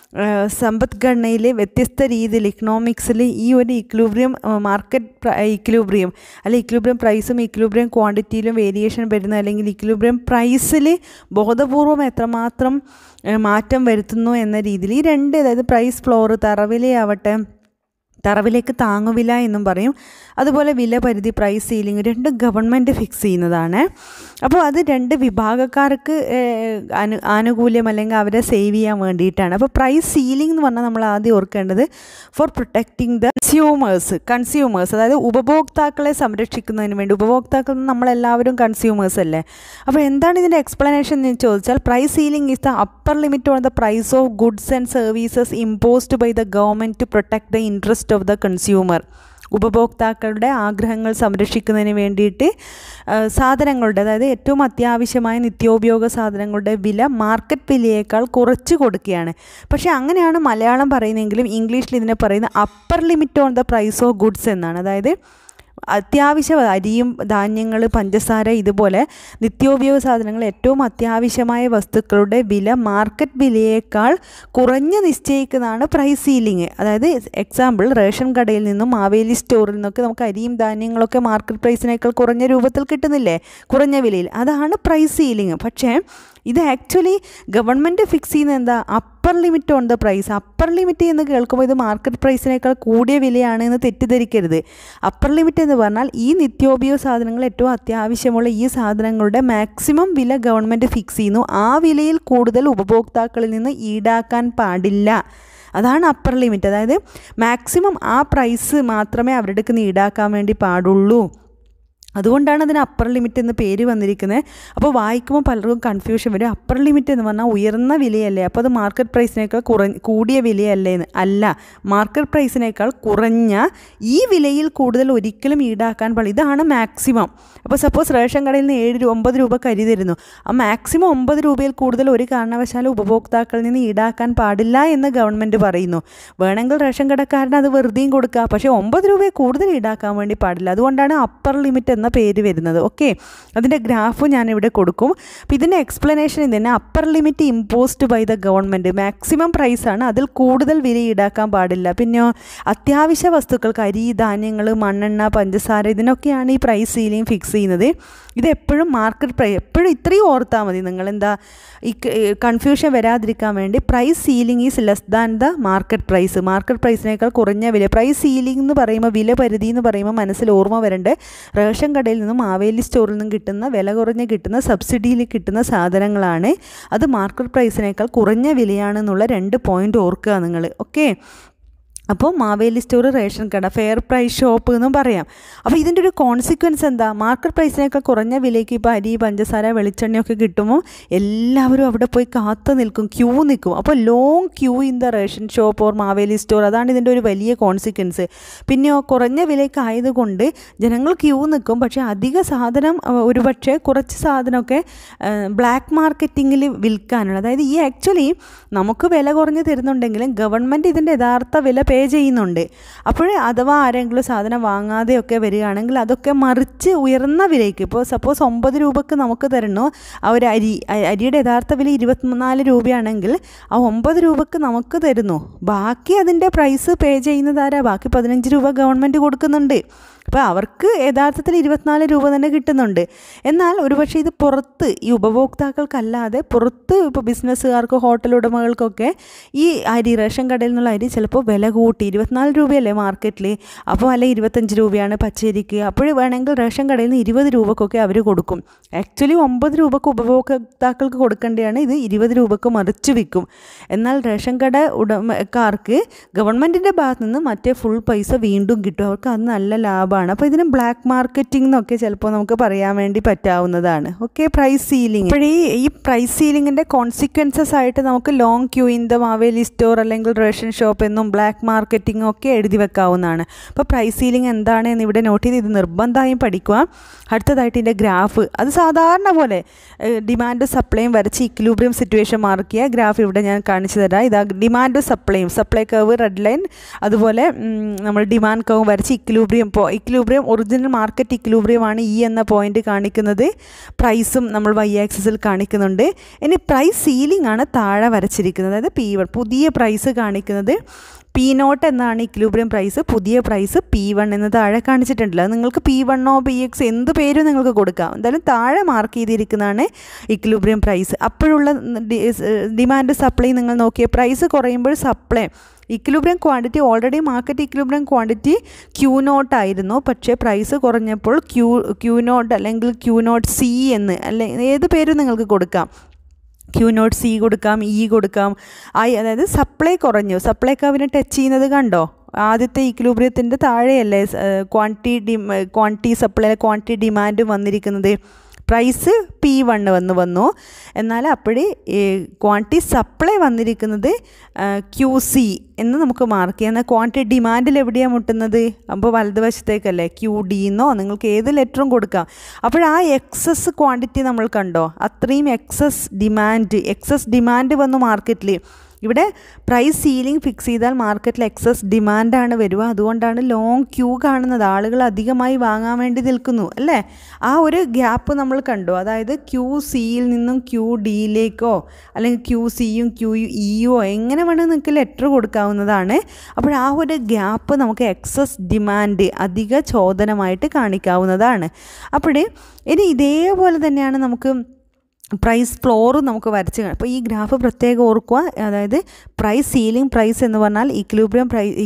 സമ്പദ്ഘടനയിൽ വ്യത്യസ്ത രീതിയിൽ ഇക്കണോമിക്സിൽ ഈ ഒരു ഇക്ലൂബ്രിയം മാർക്കറ്റ് ഇക്ലൂബ്രിയം അല്ലെ ഇക്ലൂബ്രിയം പ്രൈസും ഇക്ലൂബ്രിയം ക്വാണ്ടിറ്റിയിലും വേരിയേഷൻ വരുന്ന അല്ലെങ്കിൽ ഇക്ലൂബ്രിയം പ്രൈസിൽ ബോധപൂർവം എത്രമാത്രം മാറ്റം വരുത്തുന്നു എന്ന രീതിയിൽ ഈ രണ്ട് അതായത് പ്രൈസ് ഫ്ലോർ തറവിലയാവട്ടെ തറവിലേക്ക് താങ്ങുവില എന്നും പറയും അതുപോലെ വില പരിധി പ്രൈസ് സീലിംഗ് രണ്ടും ഗവൺമെൻറ് ഫിക്സ് ചെയ്യുന്നതാണ് അപ്പോൾ അത് രണ്ട് വിഭാഗക്കാർക്ക് അനു ആനുകൂല്യം അല്ലെങ്കിൽ അവരെ സേവ് ചെയ്യാൻ വേണ്ടിയിട്ടാണ് അപ്പോൾ പ്രൈസ് സീലിംഗ് എന്ന് പറഞ്ഞാൽ നമ്മൾ ആദ്യം ഓർക്കേണ്ടത് for protecting the consumers consumers അതായത് ഉപഭോക്താക്കളെ സംരക്ഷിക്കുന്നതിന് വേണ്ടി ഉപഭോക്താക്കൾ നമ്മളെല്ലാവരും കൺസ്യൂമേഴ്സ് അല്ലേ അപ്പോൾ എന്താണ് ഇതിൻ്റെ എക്സ്പ്ലനേഷൻ എന്ന് ചോദിച്ചാൽ price ceiling is the upper limit on the price of goods and services imposed by the government to protect the interest of the consumer ഉപഭോക്താക്കളുടെ ആഗ്രഹങ്ങൾ സംരക്ഷിക്കുന്നതിന് വേണ്ടിയിട്ട് സാധനങ്ങളുടെ അതായത് ഏറ്റവും അത്യാവശ്യമായ നിത്യോപയോഗ സാധനങ്ങളുടെ വില മാർക്കറ്റ് വിലയേക്കാൾ കുറച്ച് കൊടുക്കുകയാണ് പക്ഷേ അങ്ങനെയാണ് മലയാളം പറയുന്നതെങ്കിലും ഇംഗ്ലീഷിൽ ഇതിനെ പറയുന്ന upper limit on the price of goods എന്നാണ് അതായത് അത്യാവശ്യ അരിയും ധാന്യങ്ങൾ പഞ്ചസാര ഇതുപോലെ നിത്യോപയോഗ സാധനങ്ങൾ ഏറ്റവും അത്യാവശ്യമായ വസ്തുക്കളുടെ വില മാർക്കറ്റ് വിലയേക്കാൾ കുറഞ്ഞ് നിശ്ചയിക്കുന്നതാണ് പ്രൈസ് സീലിംഗ് അതായത് എക്സാമ്പിൾ റേഷൻ കടയിൽ നിന്നും മാവേലി സ്റ്റോറിൽ നിന്നൊക്കെ നമുക്ക് അരിയും ധാന്യങ്ങളൊക്കെ മാർക്കറ്റ് പ്രൈസിനേക്കാൾ കുറഞ്ഞ രൂപത്തിൽ കിട്ടുന്നില്ലേ കുറഞ്ഞ വിലയിൽ അതാണ് പ്രൈസ് സീലിംഗ് പക്ഷേ ഇത് ആക്ച്വലി ഗവൺമെൻറ് ഫിക്സ് ചെയ്യുന്നത് എന്താ upper limit on the price upper limit എന്ന് കേൾക്കുമ്പോൾ ഇത് മാർക്കറ്റ് പ്രൈസിനേക്കാൾ കൂടിയ വിലയാണ് എന്ന് തെറ്റിദ്ധരിക്കരുത് അപ്പർ ലിമിറ്റ് എന്ന് പറഞ്ഞാൽ ഈ നിത്യോപയോഗ സാധനങ്ങൾ ഏറ്റവും അത്യാവശ്യമുള്ള ഈ സാധനങ്ങളുടെ മാക്സിമം വില ഗവൺമെൻറ് ഫിക്സ് ചെയ്യുന്നു ആ വിലയിൽ കൂടുതൽ ഉപഭോക്താക്കളിൽ നിന്ന് ഈടാക്കാൻ പാടില്ല അതാണ് അപ്പർ ലിമിറ്റ് അതായത് മാക്സിമം ആ പ്രൈസ് മാത്രമേ അവരുടെ അടുത്ത് ഈടാക്കാൻ വേണ്ടി പാടുള്ളൂ അതുകൊണ്ടാണ് അതിന് അപ്പർ ലിമിറ്റ് എന്ന് പേര് വന്നിരിക്കുന്നത് അപ്പോൾ വായിക്കുമ്പോൾ പലർക്കും കൺഫ്യൂഷൻ വരും അപ്പർ ലിമിറ്റ് എന്ന് പറഞ്ഞാൽ ഉയർന്ന വിലയല്ലേ അപ്പോൾ അത് മാർക്കറ്റ് പ്രൈസിനേക്കാൾ കുറ കൂടിയ വിലയല്ലേ എന്ന് അല്ല മാർക്കറ്റ് പ്രൈസിനേക്കാൾ കുറഞ്ഞ ഈ വിലയിൽ കൂടുതൽ ഒരിക്കലും ഈടാക്കാൻ പാടില്ല ഇതാണ് മാക്സിമം അപ്പോൾ സപ്പോസ് റേഷൻ കടയിൽ നിന്ന് ഏഴ് രൂപ ഒമ്പത് രൂപ കരി തരുന്നു ആ മാക്സിമം ഒമ്പത് രൂപയിൽ കൂടുതൽ ഒരു കാരണവശാലും ഉപഭോക്താക്കളിൽ നിന്ന് ഈടാക്കാൻ പാടില്ല എന്ന് ഗവൺമെൻറ് പറയുന്നു വേണമെങ്കിൽ റേഷൻ കടക്കാരന് അത് വെറുതെയും കൊടുക്കുക പക്ഷേ ഒമ്പത് രൂപയെ കൂടുതൽ ഈടാക്കാൻ വേണ്ടി പാടില്ല അതുകൊണ്ടാണ് അപ്പർ ലിമിറ്റ് എന്ന പേര് വരുന്നത് ഓക്കെ അതിൻ്റെ ഗ്രാഫ് ഞാനിവിടെ കൊടുക്കും അപ്പോൾ ഇതിൻ്റെ എക്സ്പ്ലനേഷൻ ഇതിന് upper limit imposed by the government maximum പ്രൈസാണ് അതിൽ കൂടുതൽ വില ഈടാക്കാൻ പാടില്ല പിന്നെ അത്യാവശ്യ വസ്തുക്കൾക്ക് അരി ധാന്യങ്ങൾ മണ്ണെണ്ണ പഞ്ചസാര ഇതിനൊക്കെയാണ് ഈ പ്രൈസ് സീലിംഗ് ഫിക്സ് ചെയ്യുന്നത് ഇത് എപ്പോഴും മാർക്കറ്റ് പ്രൈസ് എപ്പോഴും ഇത്രയും ഓർത്താൽ മതി നിങ്ങൾ എന്താ ഈ കൺഫ്യൂഷൻ വരാതിരിക്കാൻ വേണ്ടി price ceiling is less than the market price market പ്രൈസിനേക്കാൾ കുറഞ്ഞ വില പ്രൈസ് സീലിംഗ് എന്ന് പറയുമ്പോൾ വില പരിധി എന്ന് പറയുമ്പോൾ മനസ്സിൽ ഓർമ്മ വരേണ്ടത് റേഷൻ കടയിൽ നിന്നും മാവേലി സ്റ്റോറിൽ നിന്നും കിട്ടുന്ന വില കുറഞ്ഞ് കിട്ടുന്ന സബ്സിഡിയിൽ കിട്ടുന്ന സാധനങ്ങളാണ് അത് മാർക്കറ്റ് പ്രൈസിനേക്കാൾ കുറഞ്ഞ വിലയാണെന്നുള്ള രണ്ട് പോയിന്റ് ഓർക്കുക നിങ്ങൾ ഓക്കെ അപ്പോൾ മാവേലി സ്റ്റോർ റേഷൻ കട ഫെയർ പ്രൈസ് ഷോപ്പ് എന്നും പറയാം അപ്പോൾ ഇതിൻ്റെ ഒരു കോൺസിക്വൻസ് എന്താ മാർക്കറ്റ് പ്രൈസിനേക്കാൾ കുറഞ്ഞ വിലയ്ക്ക് ഇപ്പോൾ അരി പഞ്ചസാര വെളിച്ചെണ്ണയൊക്കെ കിട്ടുമ്പോൾ എല്ലാവരും അവിടെ പോയി കാത്തു നിൽക്കും ക്യൂ നിൽക്കും അപ്പോൾ long queue in the ration shop or Maveli store അതാണ് ഇതിൻ്റെ ഒരു വലിയ കോൺസിക്വൻസ് പിന്നെയോ കുറഞ്ഞ വിലയ്ക്ക് ആയതുകൊണ്ട് ജനങ്ങൾ ക്യൂ നിൽക്കും പക്ഷേ അധിക സാധനം ഒരുപക്ഷെ കുറച്ച് സാധനമൊക്കെ ബ്ലാക്ക് മാർക്കറ്റിങ്ങിൽ വിൽക്കാനുള്ള അതായത് ഈ ആക്ച്വലി നമുക്ക് വില കുറഞ്ഞ് തരുന്നുണ്ടെങ്കിലും ഗവൺമെൻറ് ഇതിൻ്റെ യഥാർത്ഥ വില പേ ചെയ്യുന്നുണ്ട് അപ്പോൾ അഥവാ ആരെങ്കിലും സാധനം വാങ്ങാതെയൊക്കെ വരികയാണെങ്കിൽ അതൊക്കെ മറിച്ച് ഉയർന്ന വിലയ്ക്ക് ഇപ്പോൾ സപ്പോസ് ഒമ്പത് രൂപക്ക് നമുക്ക് തരണോ ആ ഒരു അരി അരിയുടെ യഥാർത്ഥ വില ഇരുപത്തിനാല് രൂപയാണെങ്കിൽ ആ ഒമ്പത് രൂപക്ക് നമുക്ക് തരുന്നു ബാക്കി അതിൻ്റെ പ്രൈസ് പേ ചെയ്യുന്നതാരാ ബാക്കി പതിനഞ്ച് രൂപ ഗവൺമെൻറ് കൊടുക്കുന്നുണ്ട് അപ്പോൾ അവർക്ക് യഥാർത്ഥത്തിൽ ഇരുപത്തിനാല് രൂപ തന്നെ കിട്ടുന്നുണ്ട് എന്നാൽ ഒരുപക്ഷെ ഇത് പുറത്ത് ഈ ഉപഭോക്താക്കൾക്കല്ലാതെ പുറത്ത് ഇപ്പോൾ ബിസിനസ്സുകാർക്ക് ഹോട്ടൽ ഉടമകൾക്കൊക്കെ ഈ അരി റേഷൻ കടയിൽ നിന്നുള്ള അരി ചിലപ്പോൾ വില കൂട്ടി ഇരുപത്തിനാല് രൂപയല്ലേ മാർക്കറ്റിൽ അപ്പോൾ അല്ലെങ്കിൽ ഇരുപത്തഞ്ച് രൂപയാണ് പച്ചരിക്ക് അപ്പോൾ വേണമെങ്കിൽ റേഷൻ കടയിൽ നിന്ന് ഇരുപത് രൂപക്കൊക്കെ അവർ കൊടുക്കും ആക്ച്വലി ഒമ്പത് രൂപക്ക് ഉപഭോക്താക്കൾക്ക് കൊടുക്കേണ്ടതാണ് ഇത് ഇരുപത് രൂപക്ക് മറിച്ച് വിൽക്കും എന്നാൽ റേഷൻ കട ഉടമക്കാർക്ക് ഗവൺമെൻറ്റിൻ്റെ ഭാഗത്തു നിന്ന് മറ്റേ ഫുൾ പൈസ വീണ്ടും കിട്ടും അവർക്ക് അത് നല്ല ലാഭമാണ് അപ്പോൾ ഇതിന് ബ്ലാക്ക് മാർക്കറ്റിംഗ് എന്നൊക്കെ ചിലപ്പോൾ നമുക്ക് പറയാൻ വേണ്ടി പറ്റാവുന്നതാണ് ഓക്കെ പ്രൈസ് സീലിംഗ് ഇപ്പോഴീ ഈ പ്രൈസ് സീലിങ്ങിൻ്റെ കോൺസിക്വൻസസ് ആയിട്ട് നമുക്ക് long queue in the Maveli store അല്ലെങ്കിൽ റേഷൻ ഷോപ്പ് എന്നും ബ്ലാക്ക് മാർക്കറ്റിംഗ് ഒക്കെ എഴുതി വെക്കാവുന്നതാണ് അപ്പോൾ പ്രൈസ് സീലിംഗ് എന്താണ് എന്ന് ഇവിടെ നോട്ട് ചെയ്ത് ഇത് നിർബന്ധമായും പഠിക്കുക അടുത്തതായിട്ട് ഇതിൻ്റെ ഗ്രാഫ് അത് സാധാരണ പോലെ ഡിമാൻഡ് സപ്ലൈയും വരച്ച് ഇക്ലൂബ്രിയം സിറ്റുവേഷൻ മാർക്ക് ചെയ്യുക ഗ്രാഫ് ഇവിടെ ഞാൻ കാണിച്ചു തരാം ഇതാ ഡിമാൻഡ് സപ്ലൈയും സപ്ലൈ കർവ് റെഡ് ലൈൻ അതുപോലെ നമ്മൾ ഡിമാൻഡ് കർവ് വരച്ച് ഇക്ലൂബ്രിയം ഇപ്പോൾ ഇക്ലൂബ്രിയം ഒറിജിനൽ മാർക്കറ്റ് ഇക്ലൂബ്രിയം ആണ് ഈ എന്ന പോയിന്റ് കാണിക്കുന്നത് പ്രൈസും നമ്മൾ വൈ ആക്സിസിൽ കാണിക്കുന്നുണ്ട് ഇനി പ്രൈസ് സീലിംഗ് ആണ് താഴെ വരച്ചിരിക്കുന്നത് അതായത് പി വൺ പുതിയ പ്രൈസ് കാണിക്കുന്നത് പി നോട്ട് എന്നാണ് ഇക്ലൂബ്രിയം പ്രൈസ് പുതിയ പ്രൈസ് പി വൺ എന്ന് താഴെ കാണിച്ചിട്ടുണ്ടല്ലോ അത് നിങ്ങൾക്ക് പി വണ്ണോ പി എക്സ് എന്ത് പേരും നിങ്ങൾക്ക് കൊടുക്കാം എന്തായാലും താഴെ മാർക്ക് ചെയ്തിരിക്കുന്നതാണ് ഇക്ലൂബ്രിയം പ്രൈസ് അപ്പോഴുള്ള ഡിമാൻഡ് സപ്ലൈ നിങ്ങൾ നോക്കിയ പ്രൈസ് കുറയുമ്പോൾ supply equilibrium quantity already market equilibrium quantity Q nought ആയിരുന്നു പക്ഷേ പ്രൈസ് കുറഞ്ഞപ്പോൾ ക്യൂ ക്യൂ നോട്ട് അല്ലെങ്കിൽ ക്യൂ നോട്ട് സി എന്ന് അല്ലെ ഏത് പേരും നിങ്ങൾക്ക് കൊടുക്കാം ക്യൂ നോട്ട് സി കൊടുക്കാം ഇ കൊടുക്കാം ഐ അതായത് സപ്ലൈ കുറഞ്ഞു സപ്ലൈ കവിനെ ടച്ച് ചെയ്യുന്നത് കണ്ടോ ആദ്യത്തെ ഇക്വിലിബ്രിയത്തിൻ്റെ താഴെയല്ലേ quantity D quantity supply quantity demand വന്നിരിക്കുന്നത് പ്രൈസ് പി വണ്ണ് വന്ന് വന്നു എന്നാൽ അപ്പോഴേ ക്വാണ്ടിറ്റി സപ്ലൈ വന്നിരിക്കുന്നത് ക്യു സി എന്ന് നമുക്ക് മാർക്ക് ചെയ്യാം എന്നാൽ ക്വാണ്ടിറ്റി ഡിമാൻഡിൽ എവിടെയാണ് മുട്ടുന്നത് അപ്പോൾ വലതുവശത്തേക്കല്ലേ ക്യു ഡി എന്നോ നിങ്ങൾക്ക് ഏത് ലെറ്ററും കൊടുക്കാം അപ്പോൾ ആ എക്സസ് ക്വാണ്ടിറ്റി നമ്മൾ കണ്ടോ അത്രയും എക്സസ് ഡിമാൻഡ് എക്സസ് ഡിമാൻഡ് വന്നു മാർക്കറ്റിൽ ഇവിടെ പ്രൈസ് സീലിംഗ് ഫിക്സ് ചെയ്താൽ മാർക്കറ്റിൽ എക്സസ് ഡിമാൻഡാണ് വരിക അതുകൊണ്ടാണ് ലോങ് ക്യൂ കാണുന്നത് ആളുകൾ അധികമായി വാങ്ങാൻ വേണ്ടി നിൽക്കുന്നു അല്ലേ ആ ഒരു ഗ്യാപ്പ് നമ്മൾ കണ്ടു അതായത് ക്യൂ സിയിൽ നിന്നും ക്യൂ ഡിയിലേക്കോ അല്ലെങ്കിൽ ക്യൂ സിയും ക്യൂ ഇയോ എങ്ങനെ വേണമെങ്കിൽ നിങ്ങൾക്ക് ലെറ്റർ കൊടുക്കാവുന്നതാണ് അപ്പോൾ ആ ഒരു ഗ്യാപ്പ് നമുക്ക് എക്സസ് ഡിമാൻഡ് അധിക ചോദനമായിട്ട് കാണിക്കാവുന്നതാണ് അപ്പോൾ ഇനി ഇതേപോലെ തന്നെയാണ് നമുക്ക് പ്രൈസ് ഫ്ലോറും നമുക്ക് വരച്ച് അപ്പോൾ ഈ ഗ്രാഫ് പ്രത്യേകം ഓർക്കുക അതായത് പ്രൈസ് സീലിംഗ് പ്രൈസ് എന്ന് പറഞ്ഞാൽ ഇക്ലൂബ്രിയം പ്രൈസ്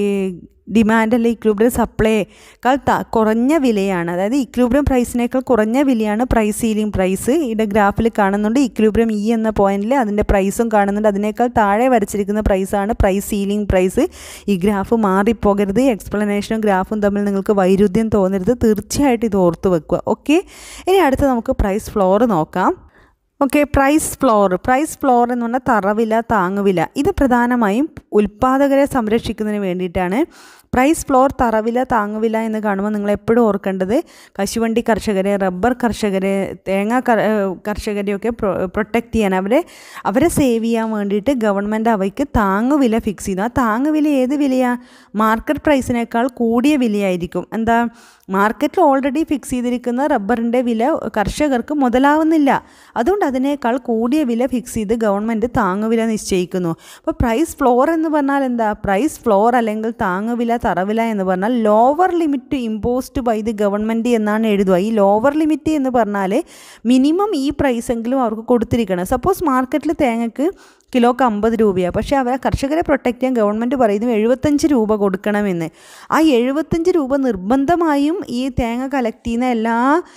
ഡിമാൻഡ് അല്ലെങ്കിൽ ഇക്ലൂബ്രിയം സപ്ലൈയേക്കാൾ കുറഞ്ഞ വിലയാണ് അതായത് ഇക്ലൂബ്രിയം പ്രൈസിനേക്കാൾ കുറഞ്ഞ വിലയാണ് പ്രൈസ് സീലിംഗ് പ്രൈസ് ഇവിടെ ഗ്രാഫിൽ കാണുന്നുണ്ട് ഇക്ലൂബ്രിയം ഇ എന്ന പോയിന്റിൽ അതിൻ്റെ പ്രൈസും കാണുന്നുണ്ട് അതിനേക്കാൾ താഴെ വരച്ചിരിക്കുന്ന പ്രൈസാണ് പ്രൈസ് സീലിംഗ് പ്രൈസ് ഈ ഗ്രാഫ് മാറിപ്പോകരുത് എക്സ്പ്ലനേഷനും ഗ്രാഫും തമ്മിൽ നിങ്ങൾക്ക് വൈരുദ്ധ്യം തോന്നരുത് തീർച്ചയായിട്ടും ഇത് ഓർത്ത് വെക്കുക ഓക്കെ ഇനി അടുത്ത് നമുക്ക് പ്രൈസ് ഫ്ലോർ നോക്കാം okay price floor price floor എന്ന് പറഞ്ഞാൽ തറവില താങ്ങുവില ഇത് പ്രധാനമായും ഉൽപ്പാദകരെ സംരക്ഷിക്കുന്നതിന് വേണ്ടിയിട്ടാണ് പ്രൈസ് ഫ്ലോർ തറവില താങ്ങുവില എന്ന് കാണുമ്പോൾ നിങ്ങൾ എപ്പോഴും ഓർക്കേണ്ടത് കശുവണ്ടി കർഷകരെ റബ്ബർ കർഷകരെ തേങ്ങ കർഷകരെയൊക്കെ പ്രൊട്ടക്റ്റ് ചെയ്യാൻ അവരെ അവരെ സേവ് ചെയ്യാൻ വേണ്ടിയിട്ട് ഗവൺമെൻറ് അവയ്ക്ക് താങ്ങുവില ഫിക്സ് ചെയ്യുന്നു ആ താങ്ങുവില ഏത് വിലയാണ് മാർക്കറ്റ് പ്രൈസിനേക്കാൾ കൂടിയ വിലയായിരിക്കും എന്താ മാർക്കറ്റിൽ ഓൾറെഡി ഫിക്സ് ചെയ്തിരിക്കുന്ന റബ്ബറിൻ്റെ വില കർഷകർക്ക് മുതലാവുന്നില്ല അതുകൊണ്ട് അതിനേക്കാൾ കൂടിയ വില ഫിക്സ് ചെയ്ത് ഗവൺമെൻറ് താങ്ങുവില നിശ്ചയിക്കുന്നു അപ്പോൾ പ്രൈസ് ഫ്ലോർ എന്ന് പറഞ്ഞാൽ എന്താ പ്രൈസ് ഫ്ലോർ അല്ലെങ്കിൽ താങ്ങുവില തറവില എന്ന് പറഞ്ഞാൽ lower limit imposed by the government എന്നാണ് എഴുതുക ഈ ലോവർ ലിമിറ്റ് എന്ന് പറഞ്ഞാൽ മിനിമം ഈ പ്രൈസെങ്കിലും അവർക്ക് കൊടുത്തിരിക്കണം സപ്പോസ് മാർക്കറ്റിൽ തേങ്ങക്ക് കിലോക്ക് അമ്പത് രൂപയാണ് പക്ഷേ അവരെ കർഷകരെ പ്രൊട്ടക്റ്റ് ചെയ്യാൻ ഗവൺമെൻറ് പറയുന്നു എഴുപത്തഞ്ച് രൂപ കൊടുക്കണമെന്ന് ആ എഴുപത്തഞ്ച് രൂപ നിർബന്ധമായും ഈ തേങ്ങ കളക്ട് ചെയ്യുന്ന എല്ലാ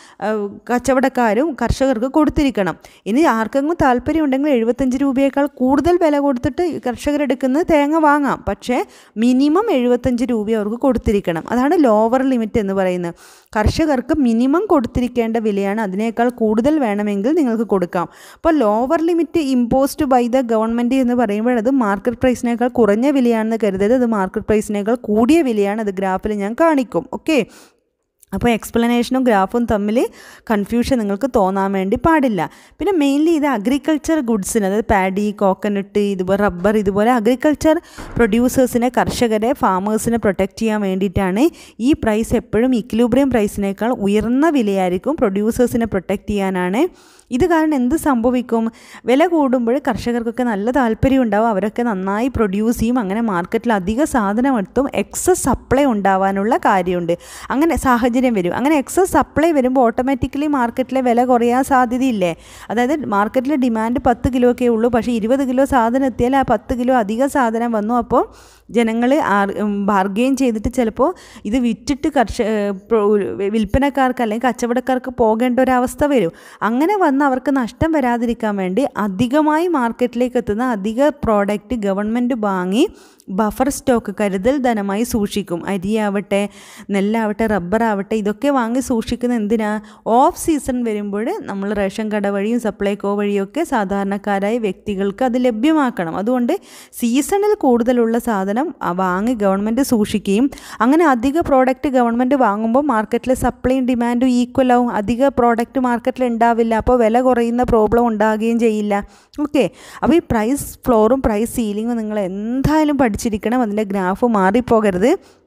കച്ചവടക്കാരും കർഷകർക്ക് കൊടുത്തിരിക്കണം ഇനി ആർക്കെങ്കിലും താല്പര്യം ഉണ്ടെങ്കിൽ എഴുപത്തഞ്ച് രൂപയേക്കാൾ കൂടുതൽ വില കൊടുത്തിട്ട് കർഷകരെടുക്കുന്ന തേങ്ങ വാങ്ങാം പക്ഷേ മിനിമം എഴുപത്തഞ്ച് രൂപ അവർക്ക് കൊടുത്തിരിക്കണം അതാണ് ലോവർ ലിമിറ്റ് എന്ന് പറയുന്നത് കർഷകർക്ക് മിനിമം കൊടുത്തിരിക്കേണ്ട വിലയാണ് അതിനേക്കാൾ കൂടുതൽ വേണമെങ്കിൽ നിങ്ങൾക്ക് കൊടുക്കാം അപ്പോൾ lower limit imposed by the government എന്ന് പറയുമ്പോൾ അത് മാർക്കറ്റ് പ്രൈസിനേക്കാൾ കുറഞ്ഞ വിലയാണെന്ന് കരുതരുത് അത് മാർക്കറ്റ് പ്രൈസിനേക്കാൾ കൂടിയ വിലയാണ് അത് ഗ്രാഫിൽ ഞാൻ കാണിക്കും ഓക്കെ അപ്പോൾ എക്സ്പ്ലനേഷനും ഗ്രാഫും തമ്മിൽ കൺഫ്യൂഷൻ നിങ്ങൾക്ക് തോന്നാൻ വേണ്ടി പാടില്ല പിന്നെ മെയിൻലി ഇത് അഗ്രികൾച്ചർ ഗുഡ്സിന് അതായത് പാഡി കോക്കനട്ട് ഇതുപോലെ റബ്ബർ ഇതുപോലെ അഗ്രികൾച്ചർ പ്രൊഡ്യൂസേഴ്സിനെ കർഷകരെ ഫാമേഴ്സിനെ പ്രൊട്ടക്റ്റ് ചെയ്യാൻ വേണ്ടിയിട്ടാണ് ഈ പ്രൈസ് എപ്പോഴും ഇക്വിലിബ്രിയം പ്രൈസിനേക്കാൾ ഉയർന്ന വിലയായിരിക്കും പ്രൊഡ്യൂസേഴ്സിനെ പ്രൊട്ടക്റ്റ് ചെയ്യാനാണ് ഇത് കാരണം എന്ത് സംഭവിക്കും വില കൂടുമ്പോൾ കർഷകർക്കൊക്കെ നല്ല താല്പര്യം ഉണ്ടാവും അവരൊക്കെ നന്നായി പ്രൊഡ്യൂസ് ചെയ്യും അങ്ങനെ മാർക്കറ്റിൽ അധിക സാധനം എത്തും എക്സസ് സപ്ലൈ ഉണ്ടാവാനുള്ള കാര്യമുണ്ട് അങ്ങനെ സാഹചര്യം വരും അങ്ങനെ എക്സസ് സപ്ലൈ വരുമ്പോൾ ഓട്ടോമാറ്റിക്കലി മാർക്കറ്റിലെ വില കുറയാൻ സാധ്യതയില്ലേ അതായത് മാർക്കറ്റിലെ ഡിമാൻഡ് പത്ത് കിലോ ഒക്കെ ഉള്ളൂ പക്ഷേ ഇരുപത് കിലോ സാധനം എത്തിയാൽ ആ പത്ത് കിലോ അധിക സാധനം വന്നു അപ്പോൾ ജനങ്ങൾ ബാർഗെയിൻ ചെയ്തിട്ട് ചിലപ്പോൾ ഇത് വിറ്റിട്ട് കർഷ വിൽപ്പനക്കാർക്ക് അല്ലെങ്കിൽ കച്ചവടക്കാർക്ക് പോകേണ്ട ഒരവസ്ഥ വരും അങ്ങനെ വന്ന് അവർക്ക് നഷ്ടം വരാതിരിക്കാൻ വേണ്ടി അധികമായി മാർക്കറ്റിലേക്ക് എത്തുന്ന അധിക പ്രോഡക്റ്റ് ഗവൺമെൻറ് വാങ്ങി ബഫർ സ്റ്റോക്ക് കരുതൽ ധനമായി സൂക്ഷിക്കും അരിയാവട്ടെ നെല്ലാവട്ടെ റബ്ബറാവട്ടെ ഇതൊക്കെ വാങ്ങി സൂക്ഷിക്കുന്ന എന്തിനാ ഓഫ് സീസൺ വരുമ്പോൾ നമ്മൾ റേഷൻ കട വഴിയും സപ്ലൈകോ വഴിയൊക്കെ സാധാരണക്കാരായ വ്യക്തികൾക്ക് അത് ലഭ്യമാക്കണം അതുകൊണ്ട് സീസണിൽ കൂടുതലുള്ള സാധനം വാങ്ങി ഗവൺമെൻറ് സൂക്ഷിക്കുകയും അങ്ങനെ അധിക പ്രോഡക്റ്റ് ഗവൺമെൻറ് വാങ്ങുമ്പോൾ മാർക്കറ്റിലെ സപ്ലൈയും ഡിമാൻഡും ഈക്വൽ ആവും അധിക പ്രോഡക്റ്റ് മാർക്കറ്റിൽ ഉണ്ടാവില്ല അപ്പോൾ വില കുറയുന്ന പ്രോബ്ലം ഉണ്ടാകുകയും ചെയ്യില്ല ഓക്കെ അപ്പോൾ ഈ പ്രൈസ് ഫ്ലോറും പ്രൈസ് സീലിങ്ങും നിങ്ങൾ എന്തായാലും പഠിച്ചിരിക്കണം അതിൻ്റെ ഗ്രാഫ് മാറിപ്പോകരുത്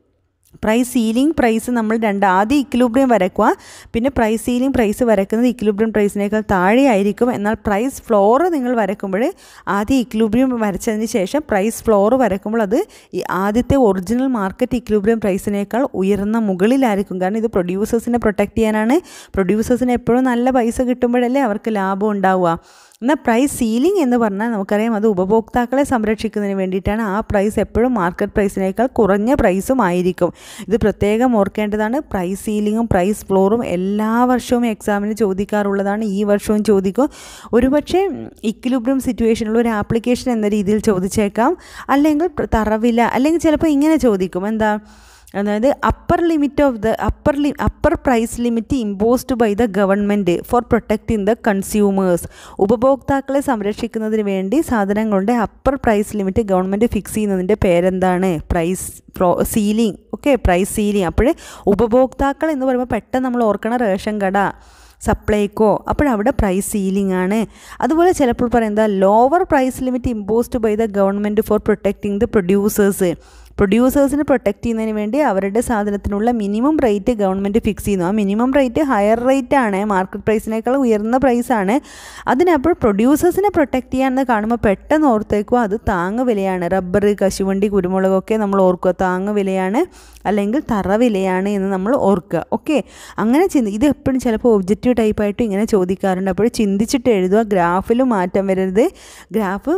പ്രൈസ് സീലിംഗ് പ്രൈസ് നമ്മൾ രണ്ട് ആദ്യം ഇക്വിലിബ്രിയം വരയ്ക്കുക പിന്നെ പ്രൈസ് സീലിംഗ് പ്രൈസ് വരയ്ക്കുന്നത് ഇക്വിലിബ്രിയം പ്രൈസിനേക്കാൾ താഴെയായിരിക്കും എന്നാൽ പ്രൈസ് ഫ്ലോർ നിങ്ങൾ വരയ്ക്കുമ്പോൾ ആദ്യം ഇക്വിലിബ്രിയം വരച്ചതിന് ശേഷം പ്രൈസ് ഫ്ലോർ വരയ്ക്കുമ്പോൾ അത് ഈ ആദ്യത്തെ ഒറിജിനൽ മാർക്കറ്റ് ഇക്വിലിബ്രിയം പ്രൈസിനേക്കാൾ ഉയർന്ന മുകളിലായിരിക്കും കാരണം ഇത് പ്രൊഡ്യൂസേഴ്സിനെ പ്രൊട്ടക്റ്റ് ചെയ്യാനാണ് പ്രൊഡ്യൂസേഴ്സിന് എപ്പോഴും നല്ല പൈസ കിട്ടുമ്പോഴല്ലേ അവർക്ക് ലാഭം ഉണ്ടാവുക എന്നാൽ പ്രൈസ് സീലിംഗ് എന്ന് പറഞ്ഞാൽ നമുക്കറിയാം അത് ഉപഭോക്താക്കളെ സംരക്ഷിക്കുന്നതിന് വേണ്ടിയിട്ടാണ് ആ പ്രൈസ് എപ്പോഴും മാർക്കറ്റ് പ്രൈസിനേക്കാൾ കുറഞ്ഞ പ്രൈസും ആയിരിക്കും ഇത് പ്രത്യേകം ഓർക്കേണ്ടതാണ് പ്രൈസ് സീലിങ്ങും പ്രൈസ് ഫ്ലോറും എല്ലാ വർഷവും എക്സാമിന് ചോദിക്കാറുള്ളതാണ് ഈ വർഷവും ചോദിക്കും ഒരുപക്ഷെ ഇക്വിലിബ്രിയം സിറ്റുവേഷനിലുള്ള ഒരു ആപ്ലിക്കേഷൻ എന്ന രീതിയിൽ ചോദിച്ചേക്കാം അല്ലെങ്കിൽ തറവില അല്ലെങ്കിൽ ചിലപ്പോൾ ഇങ്ങനെ ചോദിക്കും എന്താ അതായത് upper limit of the upper ലി upper price limit imposed by the government for protecting the consumers ഉപഭോക്താക്കളെ സംരക്ഷിക്കുന്നതിന് വേണ്ടി സാധനങ്ങളുടെ upper price limit government fix ചെയ്യുന്നതിൻ്റെ പേരെന്താണ് പ്രൈസ് പ്രോ സീലിംഗ് ഓക്കെ പ്രൈസ് സീലിംഗ് അപ്പോൾ ഉപഭോക്താക്കൾ എന്ന് പറയുമ്പോൾ പെട്ടെന്ന് നമ്മൾ ഓർക്കണം റേഷൻ കട സപ്ലൈക്കോ അപ്പോഴവിടെ പ്രൈസ് സീലിംഗ് ആണ് അതുപോലെ ചിലപ്പോൾ പറയുന്നത് lower price limit imposed by the government for protecting the producers പ്രൊഡ്യൂസേഴ്സിനെ പ്രൊട്ടക്റ്റ് ചെയ്യുന്നതിന് വേണ്ടി അവരുടെ സാധനത്തിനുള്ള മിനിമം റേറ്റ് ഗവൺമെൻറ് ഫിക്സ് ചെയ്യുന്നു ആ മിനിമം റേറ്റ് ഹയർ റേറ്റ് ആണ് മാർക്കറ്റ് പ്രൈസിനേക്കാൾ ഉയർന്ന പ്രൈസാണ് അതിനപ്പോൾ പ്രൊഡ്യൂസേഴ്സിനെ പ്രൊട്ടക്റ്റ് ചെയ്യാമെന്ന് കാണുമ്പോൾ പെട്ടെന്ന് ഓർത്തേക്കുക അത് താങ്ങ് വിലയാണ് റബ്ബർ കശുവണ്ടി കുരുമുളകൊക്കെ നമ്മൾ ഓർക്കുക താങ്ങ് വിലയാണ് അല്ലെങ്കിൽ തറ വിലയാണ് എന്ന് നമ്മൾ ഓർക്കുക ഓക്കെ അങ്ങനെ ചിന്തി ഇത് എപ്പോഴും ചിലപ്പോൾ ഒബ്ജക്റ്റീവ് ടൈപ്പായിട്ട് ഇങ്ങനെ ചോദിക്കാറുണ്ട് അപ്പോൾ ചിന്തിച്ചിട്ട് എഴുതുക ഗ്രാഫിലും മാറ്റം വരരുത് ഗ്രാഫ്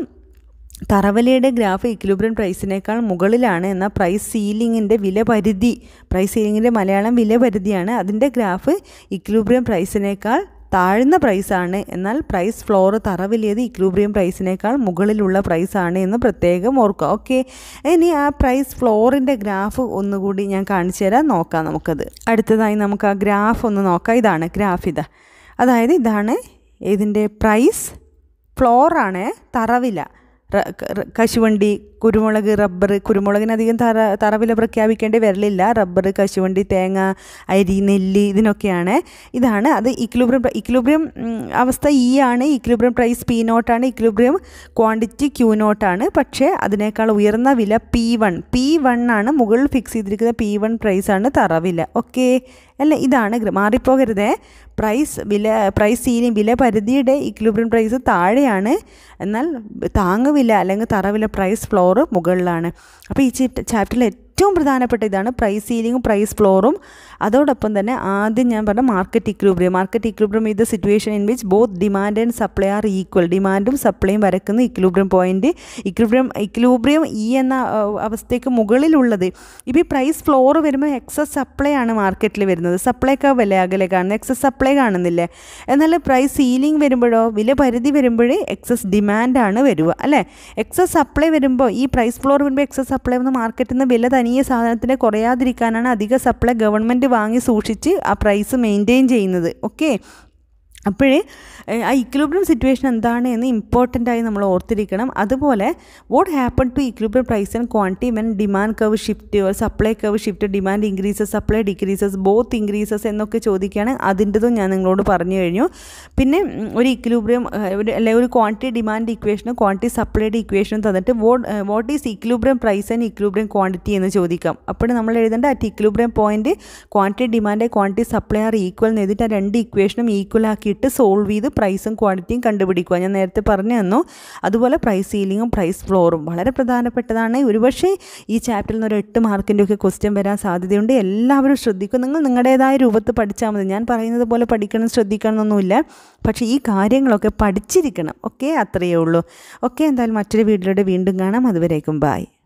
തറവലയുടെ ഗ്രാഫ് ഇക്വിലിബ്രിയം പ്രൈസിനേക്കാൾ മുകളിലാണ് എന്നാൽ പ്രൈസ് സീലിങ്ങിൻ്റെ വില പരിധി പ്രൈസ് സീലിങ്ങിൻ്റെ മലയാളം വില പരിധിയാണ് അതിൻ്റെ ഗ്രാഫ് ഇക്വിലിബ്രിയം പ്രൈസിനേക്കാൾ താഴ്ന്ന പ്രൈസാണ് എന്നാൽ പ്രൈസ് ഫ്ലോർ തറവിലിയത് ഇക്വിലിബ്രിയം പ്രൈസിനേക്കാൾ മുകളിലുള്ള പ്രൈസാണ് എന്ന് പ്രത്യേകം ഓർക്കുക ഓക്കെ ഇനി ആ പ്രൈസ് ഫ്ലോറിൻ്റെ ഗ്രാഫ് ഒന്നുകൂടി ഞാൻ കാണിച്ചു തരാം നോക്കാം നമുക്കത് അടുത്തതായി നമുക്ക് ആ ഗ്രാഫ് ഒന്ന് നോക്കാം ഇതാണ് ഗ്രാഫ് ഇതാ അതായത് ഇതാണ് ഇതിൻ്റെ പ്രൈസ് ഫ്ലോറാണ് തറവില റ- ക- കശുവണ്ടി കുരുമുളക് റബ്ബർ കുരുമുളകിന് അധികം തറ തറവില പ്രഖ്യാപിക്കേണ്ടി വരലില്ല റബ്ബർ കശുവണ്ടി തേങ്ങ അരി നെല്ല് ഇതിനൊക്കെയാണ് ഇതാണ് അത് ഇക്ലൂബ്രിയം ഇക്ലൂബ്രിയം അവസ്ഥ ഇ ആണ് ഇക്ലൂബ്രിയം പ്രൈസ് പി നോട്ടാണ് ഇക്ലൂബ്രിയം ക്വാണ്ടിറ്റി ക്യൂ നോട്ടാണ് പക്ഷേ അതിനേക്കാൾ ഉയർന്ന വില പി വൺ പി വൺ ആണ് മുകളിൽ ഫിക്സ് ചെയ്തിരിക്കുന്ന പി വൺ പ്രൈസാണ് തറവില ഓക്കെ അല്ല ഇതാണ് ഗ്ര- മാറിപ്പോകരുതേ പ്രൈസ് വില പ്രൈസ് സീലിംഗ് വില പരിധിയുടെ ഇക്ലൂബ്രിയം പ്രൈസ് താഴെയാണ് എന്നാൽ താങ്ങുവില അല്ലെങ്കിൽ തറവില പ്രൈസ് ഫ്ലോറ് മുകളിലാണ് അപ്പോൾ ഈ ചാപ്റ്ററിൽ ഏറ്റവും പ്രധാനപ്പെട്ട ഇതാണ് പ്രൈസ് സീലിംഗും പ്രൈസ് ഫ്ലോറും അതോടൊപ്പം തന്നെ ആദ്യം ഞാൻ പറഞ്ഞ മാർക്കറ്റ് ഇക്ലൂബ്രിയം മാർക്കറ്റ് ഇക്ലൂബ്രിയം ഇത് situation in which both demand and supply are equal ഡിമാൻഡും സപ്ലൈയും വരക്കുന്ന ഇക്ലൂബ്രിയം പോയിന്റ് ഇക്ലൂബ്രിയം ഇക്ലൂബ്രിയം ഈ എന്ന ആ, അവസ്ഥയ്ക്ക് മുകളിലുള്ളത് ഇപ്പോൾ ഈ പ്രൈസ് ഫ്ലോർ വരുമ്പോൾ എക്സസ് സപ്ലൈ ആണ് മാർക്കറ്റിൽ വരുന്നത് സപ്ലൈക്ക് വില അകലെ കാണുന്നത് എക്സസ് സപ്ലൈ കാണുന്നില്ലേ എന്നാൽ പ്രൈസ് സീലിംഗ് വരുമ്പോഴോ വില പരിധി വരുമ്പോഴേ എക്സസ് ഡിമാൻഡാണ് വരിക അല്ലേ എക്സസ് സപ്ലൈ വരുമ്പോൾ ഈ പ്രൈസ് ഫ്ലോർ വരുമ്പോൾ എക്സസ് സപ്ലൈ വന്ന് മാർക്കറ്റിൽ നിന്ന് വില തനിയെ സാധനത്തിന് കുറയാതിരിക്കാനാണ് അധിക സപ്ലൈ ഗവൺമെൻറ് വാങ്ങി സൂക്ഷിച്ച് ആ പ്രൈസ് മെയിൻറ്റെയിൻ ചെയ്യുന്നത് ഓക്കെ അപ്പോഴേ ഏഹ്, ആ ഇക്വിലിബ്രിയം സിറ്റുവേഷൻ എന്താണ് എന്ന് ഇമ്പോർട്ടൻ്റ് ആയി നമ്മൾ ഓർത്തിരിക്കണം അതുപോലെ what happen to equilibrium price and quantity when demand curve shift supply curve shift demand increases supply decreases both increases എന്നൊക്കെ ചോദിക്കുകയാണ് അതിൻ്റെതും ഞാൻ നിങ്ങളോട് പറഞ്ഞു കഴിഞ്ഞു പിന്നെ ഉം, ഒരു ഇക്വിലിബ്രിയം ഒരു അല്ലെങ്കിൽ ഒരു ക്വാണ്ടിറ്റി ഡിമാൻഡ് ഇക്വേഷനും ക്വാണ്ടിറ്റി സപ്ലൈയുടെ ഇക്വേഷനും തന്നിട്ട് what what is equilibrium price and equilibrium quantity എന്ന് ചോദിക്കാം അപ്പോൾ നമ്മൾ എഴുതേണ്ട at equilibrium point quantity demand quantity supply are equal എന്ന് എഴുതിയിട്ട് ആ രണ്ട് ഇക്വേഷനും ഈക്വൽ ആക്കിയിട്ട് സോൾവ് ചെയ്ത് പ്രൈസും ക്വാണ്ടിറ്റിയും കണ്ടുപിടിക്കുക ഞാൻ നേരത്തെ പറഞ്ഞു തന്നു അതുപോലെ പ്രൈസ് സീലിങ്ങും പ്രൈസ് ഫ്ലോറും വളരെ പ്രധാനപ്പെട്ടതാണ് ഒരുപക്ഷെ ഈ ചാപ്റ്ററിൽ നിന്ന് ഒരു എട്ട് മാർക്കിൻ്റെ ഒക്കെ ക്വസ്റ്റ്യൻ വരാൻ സാധ്യതയുണ്ട് എല്ലാവരും ശ്രദ്ധിക്കും നിങ്ങൾ നിങ്ങളുടേതായ രൂപത്തിൽ പഠിച്ചാൽ മതി ഞാൻ പറയുന്നത് പോലെ പഠിക്കണം ശ്രദ്ധിക്കണം എന്നൊന്നുമില്ല പക്ഷേ ഈ കാര്യങ്ങളൊക്കെ പഠിച്ചിരിക്കണം ഓക്കെ അത്രയേ ഉള്ളൂ ഓക്കെ എന്തായാലും മറ്റൊരു വീഡിയോയുടെ വീണ്ടും കാണാം അതുവരേക്കും ബായ്